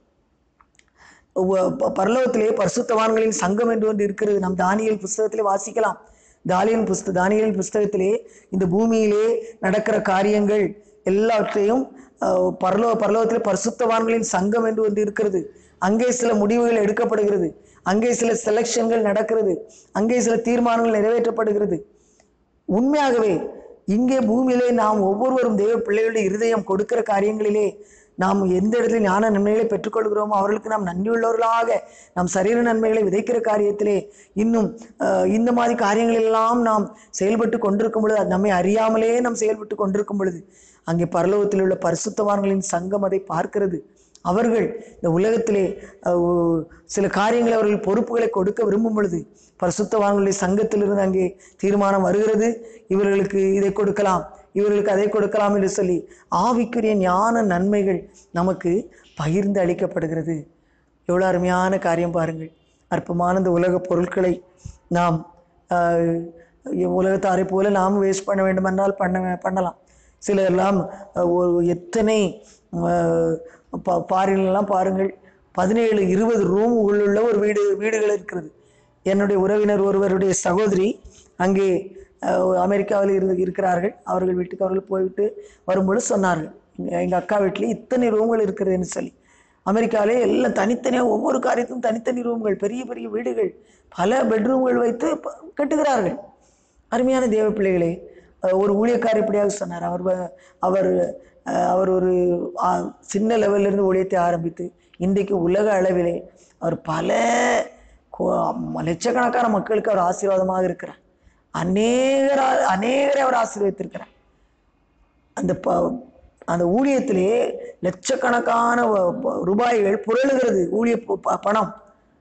உவ- ப- பரலோகத்திலே பரிசுத்தவான்களின் சங்கம் என்று ஒன்று இருக்கிறது நம் தானியல் புஸ்தகத்திலே வாசிக்கலாம் தானியல் புஸ்த தானியல் புஸ்தகத்திலே இந்த பூமியிலே நடக்கிற காரியங்கள் எல்லாவற்றையும் அஹ், பரலோ பரலோகத்திலே பரிசுத்தவான்களின் சங்கம் என்று ஒன்று இருக்கிறது அங்கே சில முடிவுகள் எடுக்கப்படுகிறது அங்கே சில செலெக்ஷன்கள் நடக்கிறது அங்கே சில தீர்மானங்கள் நிறைவேற்றப்படுகிறது உண்மையாகவே இங்கே பூமியிலே நாம் ஒவ்வொருவரும் தெய்வ பிள்ளைகளுடைய இருதயம் கொடுக்கிற காரியங்களிலே நாம் எந்த இடத்துல ஞான நன்மைகளை பெற்றுக்கொள்கிறோமோ அவர்களுக்கு நாம் நன்றியுள்ளவர்களாக நாம் சரீர நன்மைகளை விதைக்கிற காரியத்திலே இன்னும் அஹ், இந்த மாதிரி காரியங்கள் எல்லாம் நாம் செயல்பட்டு கொண்டிருக்கும் பொழுது அது நம்மை அறியாமலே நாம் செயல்பட்டு கொண்டிருக்கும் பொழுது அங்கே பரலோகத்தில் உள்ள பரிசுத்தவான்களின் சங்கம் அதை பார்க்கிறது அவர்கள் இந்த உலகத்திலே அஹ், ஒ- சில காரியங்களை அவர்கள் பொறுப்புகளை கொடுக்க விரும்பும் பொழுது பரிசுத்தவான்களுடைய சங்கத்திலிருந்து அங்கே தீர்மானம் வருகிறது இவர்களுக்கு இதை கொடுக்கலாம் இவர்களுக்கு அதை கொடுக்கலாம் என்று சொல்லி ஆவிக்குரிய ஞான நன்மைகள் நமக்கு பகிர்ந்து அளிக்கப்படுகிறது எவ்வளோ அருமையான காரியம் பாருங்கள் அற்பமான இந்த உலக பொருட்களை நாம் ஆஹ், உலகத்தாரை போல நாம் வேஸ்ட் பண்ண வேண்டுமென்றால் பண்ண பண்ணலாம் சிலரெல்லாம் அஹ், ஒரு எத்தனை பாரிலெல்லாம் பாருங்கள் பதினேழு இருபது ரூம் உள்ள ஒரு வீடு வீடுகள் இருக்கிறது என்னுடைய உறவினர் ஒருவருடைய சகோதரி அங்கே அஹ், அமெரிக்காவில் இருந்து இருக்கிறார்கள் அவர்கள் வீட்டுக்கு அவர்கள் போய்விட்டு வரும்பொழுது சொன்னார்கள் எங்கள் அக்கா வீட்டில் இத்தனை ரூம்கள் இருக்கிறதுன்னு சொல்லி அமெரிக்காவிலே எல்லாம் தனித்தனியாக ஒவ்வொரு காரியத்துக்கும் தனித்தனி ரூம்கள் பெரிய பெரிய வீடுகள் பல பெட்ரூம்கள் வைத்து ப- கட்டுகிறார்கள் அருமையான தேவ பிள்ளைகளே அஹ் ஒரு ஊழியக்காரர் இப்படியாக சொன்னார் அவர் வ- அவர் அஹ் அவர் ஒரு ஆ, சின்ன லெவல்ல இருந்து ஊழியத்தை ஆரம்பித்து இன்றைக்கு உலக அளவிலே அவர் பல கோ- ம- லட்சக்கணக்கான மக்களுக்கு அவர் ஆசீர்வாதமாக இருக்கிறார் அநேகரா அநேகரை அவர் ஆசீர்வதித்திருக்கிறார் அந்த ப அந்த ஊழியத்திலே லட்சக்கணக்கான வ- ப- ரூபாய்கள் புரளுகிறது ஊழிய ப- ப- பணம்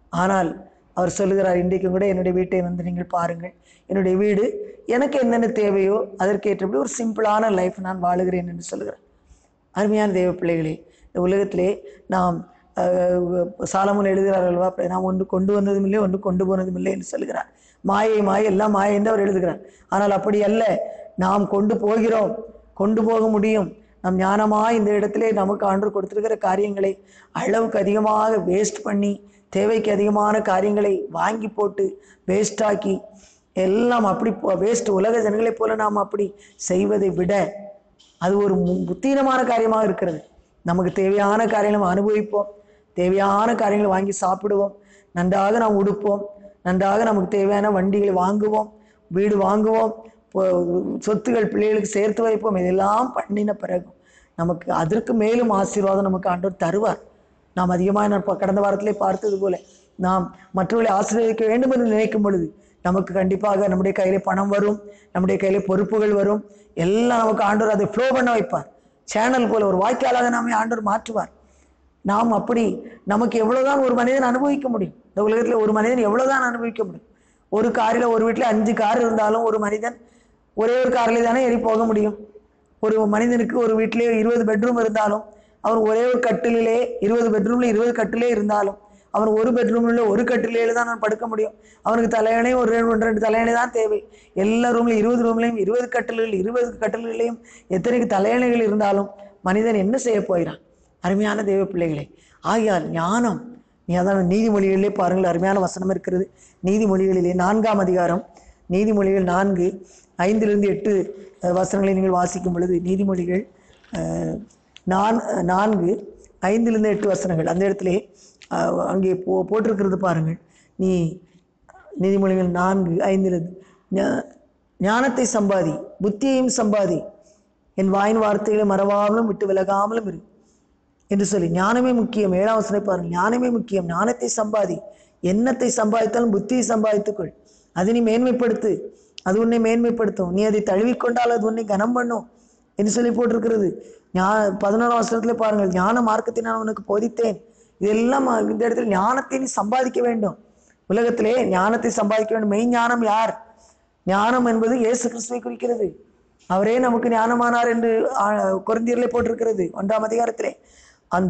ஆனால் அவர் சொல்லுகிறார் இன்றைக்கும் கூட என்னுடைய வீட்டை வந்து நீங்கள் பாருங்கள் என்னுடைய வீடு எனக்கு என்னென்ன தேவையோ அதற்கேற்றபடி ஒரு சிம்பிளான லைஃப் நான் வாழுகிறேன் என்று சொல்லுகிறார் அருமையான தேவ பிள்ளைகளே இந்த உலகத்திலே நாம் அஹ், சாலமோன் எழுதுகிறார் அல்வா நாம் ஒன்று கொண்டு வந்ததும் இல்லை ஒன்று கொண்டு போனதும் இல்லை என்று சொல்லுகிறார் மாயை மாயை எல்லாம் மாயை என்று அவர் எழுதுகிறார் ஆனால் அப்படி அல்ல நாம் கொண்டு போகிறோம் கொண்டு போக முடியும் நம் ஞானமாய் இந்த இடத்திலே நமக்கு ஆண்டு கொடுத்திருக்கிற காரியங்களை அளவுக்கு அதிகமாக வேஸ்ட் பண்ணி தேவைக்கு அதிகமான காரியங்களை வாங்கி போட்டு வேஸ்டாக்கி எல்லாம் அப்படி வேஸ்ட் உலக ஜனங்களைப் போல நாம் அப்படி செய்வதை விட அது ஒரு மு- புத்தீனமான காரியமாக இருக்கிறது நமக்கு தேவையான காரியங்களை நாம் அனுபவிப்போம் தேவையான காரியங்களை வாங்கி சாப்பிடுவோம் நன்றாக நாம் உடுப்போம் நன்றாக நமக்கு தேவையான வண்டிகளை வாங்குவோம் வீடு வாங்குவோம் பொ- சொத்துகள் பிள்ளைகளுக்கு சேர்த்து வைப்போம் இதெல்லாம் பண்ணின பிறகு நமக்கு அதற்கு மேலும் ஆசீர்வாதம் நமக்கு ஆண்டவர் தருவார் நாம் அதிகமாக நான் ப- கடந்த வாரத்திலே பார்த்தது போல நாம் மற்றவர்களை ஆசீர்வதிக்க வேண்டும் என்று நினைக்கும் பொழுது நமக்கு கண்டிப்பாக நம்முடைய கையிலே பணம் வரும் நம்முடைய கையிலே பொறுப்புகள் வரும் எல்லாம் நமக்கு ஆண்டவர் அதை ஃப்ளோ பண்ண வைப்பார் சேனல் போல ஒரு வாய்க்காலாக நாமே ஆண்டவர் மாற்றுவார் நாம் அப்படி நமக்கு எவ்வளவுதான் ஒரு மனிதன் அனுபவிக்க முடியும் இந்த உலகத்தில் ஒரு மனிதன் எவ்வளவுதான் அனுபவிக்க முடியும் ஒரு காரில் ஒரு வீட்டில் அஞ்சு கார் இருந்தாலும் ஒரு மனிதன் ஒரே ஒரு காரில் தானே ஏறி போக முடியும் ஒரு மனிதனுக்கு ஒரு வீட்டிலே இருபது பெட்ரூம் இருந்தாலும் அவன் ஒரே ஒரு கட்டிலே இருபது பெட்ரூமில் இருபது கட்டிலே இருந்தாலும் அவன் ஒரு பெட்ரூமில் ஒரு கட்டிலேயே தான் அவன் படுக்க முடியும் அவனுக்கு தலையணை ஒரு ரெண்டு ஒன்று ரெண்டு தலையணை தான் தேவை எல்லா ரூம்லையும் இருபது ரூம்லையும் இருபது கட்டில்கள் இருபது கட்டில்களையும் எத்தனைக்கு தலையணைகள் இருந்தாலும் மனிதன் என்ன செய்ய போகிறான் அருமையான தெய்வ பிள்ளைகளே ஆகையால் ஞானம் நீ அதான் நீதிமொழிகளிலே பாருங்கள் அருமையான வசனம் இருக்கிறது நீதிமொழிகளிலே நான்காம் அதிகாரம் நீதிமொழிகள் நான்கு ஐந்திலிருந்து எட்டு அஹ், வசனங்களை நீங்கள் வாசிக்கும் பொழுது நீதிமொழிகள் அஹ், நான் நான்கு ஐந்திலிருந்து எட்டு வசனங்கள் அந்த இடத்திலே அஹ், அங்கே போ போட்டிருக்கிறது பாருங்கள் நீ நீதிமொழிகள் நான்கு ஐந்திலிருந்து ஞா- ஞானத்தை சம்பாதி புத்தியையும் சம்பாதி என் வாயின் வார்த்தைகளை மறவாமலும் விட்டு விலகாமலும் இரு என்று சொல்லி ஞானமே முக்கியம் ஏழாம் வசனை பாருங்கள் ஞானமே முக்கியம் ஞானத்தை சம்பாதி எண்ணத்தை சம்பாதித்தாலும் புத்தியை சம்பாதித்துக்கொள் அதை நீ மேன்மைப்படுத்து அது உன்னை மேன்மைப்படுத்தும் நீ அதை தழுவிக்கொண்டால் அது உன்னை கனம் பண்ணும் என்று சொல்லி போட்டிருக்கிறது ஞா பதினோராம் வசனத்திலே பாருங்கள் ஞான மார்க்கத்தை நான் உனக்கு போதித்தேன் இதெல்லாம் இந்த இடத்துல ஞானத்தை நீ சம்பாதிக்க வேண்டும் உலகத்திலே ஞானத்தை சம்பாதிக்க வேண்டும் மெய் ஞானம் யார் ஞானம் என்பது இயேசு கிறிஸ்துவை குறிக்கிறது அவரே நமக்கு ஞானமானார் என்று குறைந்தீரிலே போட்டிருக்கிறது ஒன்றாம் அதிகாரத்திலே அந்த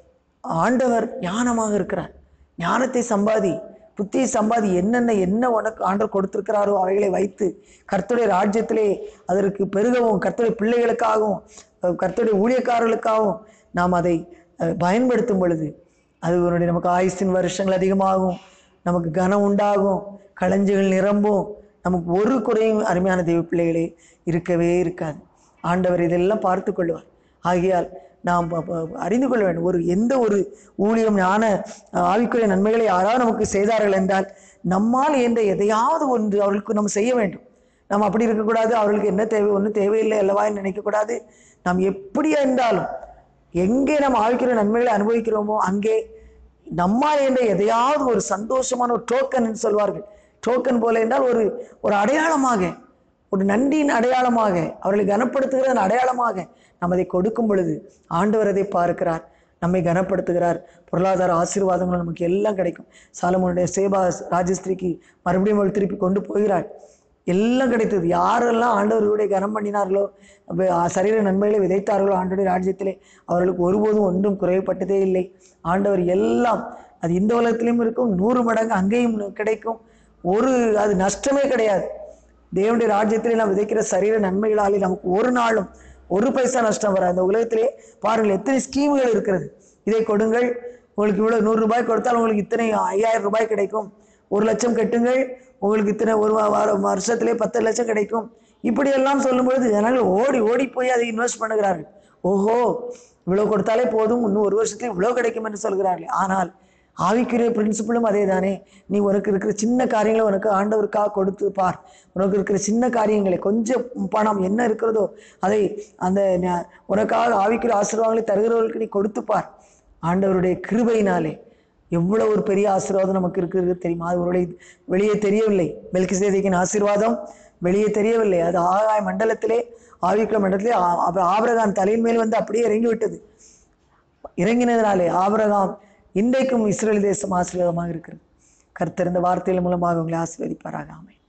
ஆண்டவர் ஞானமாக இருக்கிறார் ஞானத்தை சம்பாதி புத்தியை சம்பாதி என்னென்ன என்ன உனக்கு ஆண்டவர் கொடுத்திருக்கிறாரோ அவைகளை வைத்து கர்த்தருடைய ராஜ்யத்திலே அதற்கு பெருகவும் கர்த்தருடைய பிள்ளைகளுக்காகவும் அஹ், கர்த்தருடைய ஊழியக்காரர்களுக்காகவும் நாம் அதை அஹ், பயன்படுத்தும் பொழுது அது உன்னுடைய நமக்கு ஆயுசின் வருஷங்கள் அதிகமாகும் நமக்கு கனம் உண்டாகும் களஞ்சிகள் நிரம்பும் நமக்கு ஒரு குறையும் அருமையான தெய்வ பிள்ளைகளே இருக்கவே இருக்காது ஆண்டவர் இதெல்லாம் பார்த்து கொள்வார் ஆகையால் நாம் ப- ப- அறிந்து கொள்ள வேண்டும் ஒரு எந்த ஒரு ஊழியம் ஞான அஹ், ஆவிக்குரிய நன்மைகளை யாராவது நமக்கு செய்தார்கள் என்றால் நம்மால் என்ற எதையாவது ஒன்று அவர்களுக்கு நம்ம செய்ய வேண்டும் நாம் அப்படி இருக்கக்கூடாது அவர்களுக்கு என்ன தேவை ஒன்றும் தேவையில்லை அல்லவா என்று நினைக்கக்கூடாது நாம் எப்படி என்றாலும் எங்கே நாம் ஆவிக்குரிய நன்மைகளை அனுபவிக்கிறோமோ அங்கே நம்மால் என்ற எதையாவது ஒரு சந்தோஷமான ஒரு டோக்கன் என்று சொல்வார்கள் டோக்கன் போல என்றால் ஒரு ஒரு அடையாளமாக ஒரு நன்றியின் அடையாளமாக அவர்களை கனப்படுத்துகிற அந்த அடையாளமாக நாம் அதை கொடுக்கும் பொழுது ஆண்டவர் அதை பார்க்கிறார் நம்மை கனப்படுத்துகிறார் பொருளாதார ஆசீர்வாதங்கள் நமக்கு எல்லாம் கிடைக்கும் சாலமோனுடைய சேபா ராஜஸ்திரிக்கு மறுபடியும் அவள் திருப்பி கொண்டு போகிறாள் எல்லாம் கிடைத்தது யாரெல்லாம் ஆண்டவர்களுடைய கனம் பண்ணினார்களோ அப்ப சரீர நன்மைகளை விதைத்தார்களோ ஆண்டவருடைய ராஜ்யத்திலே அவர்களுக்கு ஒருபோதும் ஒன்றும் குறைவுபட்டதே இல்லை ஆண்டவர் எல்லாம் அது இந்த உலகத்திலும் இருக்கும் நூறு மடங்கு அங்கேயும் கிடைக்கும் ஒரு அது நஷ்டமே கிடையாது தேவனுடைய ராஜ்யத்திலே நாம் விதைக்கிற சரீர நன்மைகளாலே நமக்கு ஒரு நாளும் ஒரு பைசா நஷ்டம் வராது அந்த உலகத்திலே பாருங்கள் எத்தனை ஸ்கீம்கள் இருக்கிறது இதை கொடுங்கள் உங்களுக்கு இவ்வளோ நூறு ரூபாய் கொடுத்தால் உங்களுக்கு இத்தனை ஐயாயிரம் ரூபாய் கிடைக்கும் ஒரு லட்சம் கட்டுங்கள் உங்களுக்கு இத்தனை ஒரு வா- வாரம் வருஷத்திலே பத்து லட்சம் கிடைக்கும் இப்படியெல்லாம் சொல்லும் பொழுது ஜனங்கள் ஓடி ஓடி போய் அதை இன்வெஸ்ட் பண்ணுகிறார்கள் ஓஹோ இவ்வளோ கொடுத்தாலே போதும் இன்னும் ஒரு வருஷத்துல இவ்வளோ கிடைக்கும் என்று சொல்கிறார்கள் ஆனால் ஆவிக்குரிய பிரின்சிபிளும் அதே தானே நீ உனக்கு இருக்கிற சின்ன காரியங்களை உனக்கு ஆண்டவருக்காக கொடுத்து பார் உனக்கு இருக்கிற சின்ன காரியங்களை கொஞ்சம் பணம் என்ன இருக்கிறதோ அதை அந்த ந- உனக்காக ஆவிக்குரிய ஆசீர்வாதங்களை தருகிறவர்களுக்கு நீ கொடுத்து பார் ஆண்டவருடைய கிருபையினாலே எவ்வளவு ஒரு பெரிய ஆசீர்வாதம் நமக்கு இருக்கிறது தெரியுமா அது அவருடைய வெளியே தெரியவில்லை மெல்கிசேதேக்கின் ஆசீர்வாதம் வெளியே தெரியவில்லை அது ஆகாய மண்டலத்திலே ஆவிக்குரிய மண்டலத்திலே ஆ- ஆபிரகாம் தலையின் மேல் வந்து அப்படியே இறங்கி விட்டது இறங்கினதினாலே ஆபிரகாம் இன்றைக்கும் இஸ்ரேல் தேசம் ஆசீர்வாதமாக இருக்கிறது கர்த்தர் இந்த வார்த்தைகள் மூலமாக உங்களை ஆசீர்வதிப்பாராக ஆமென்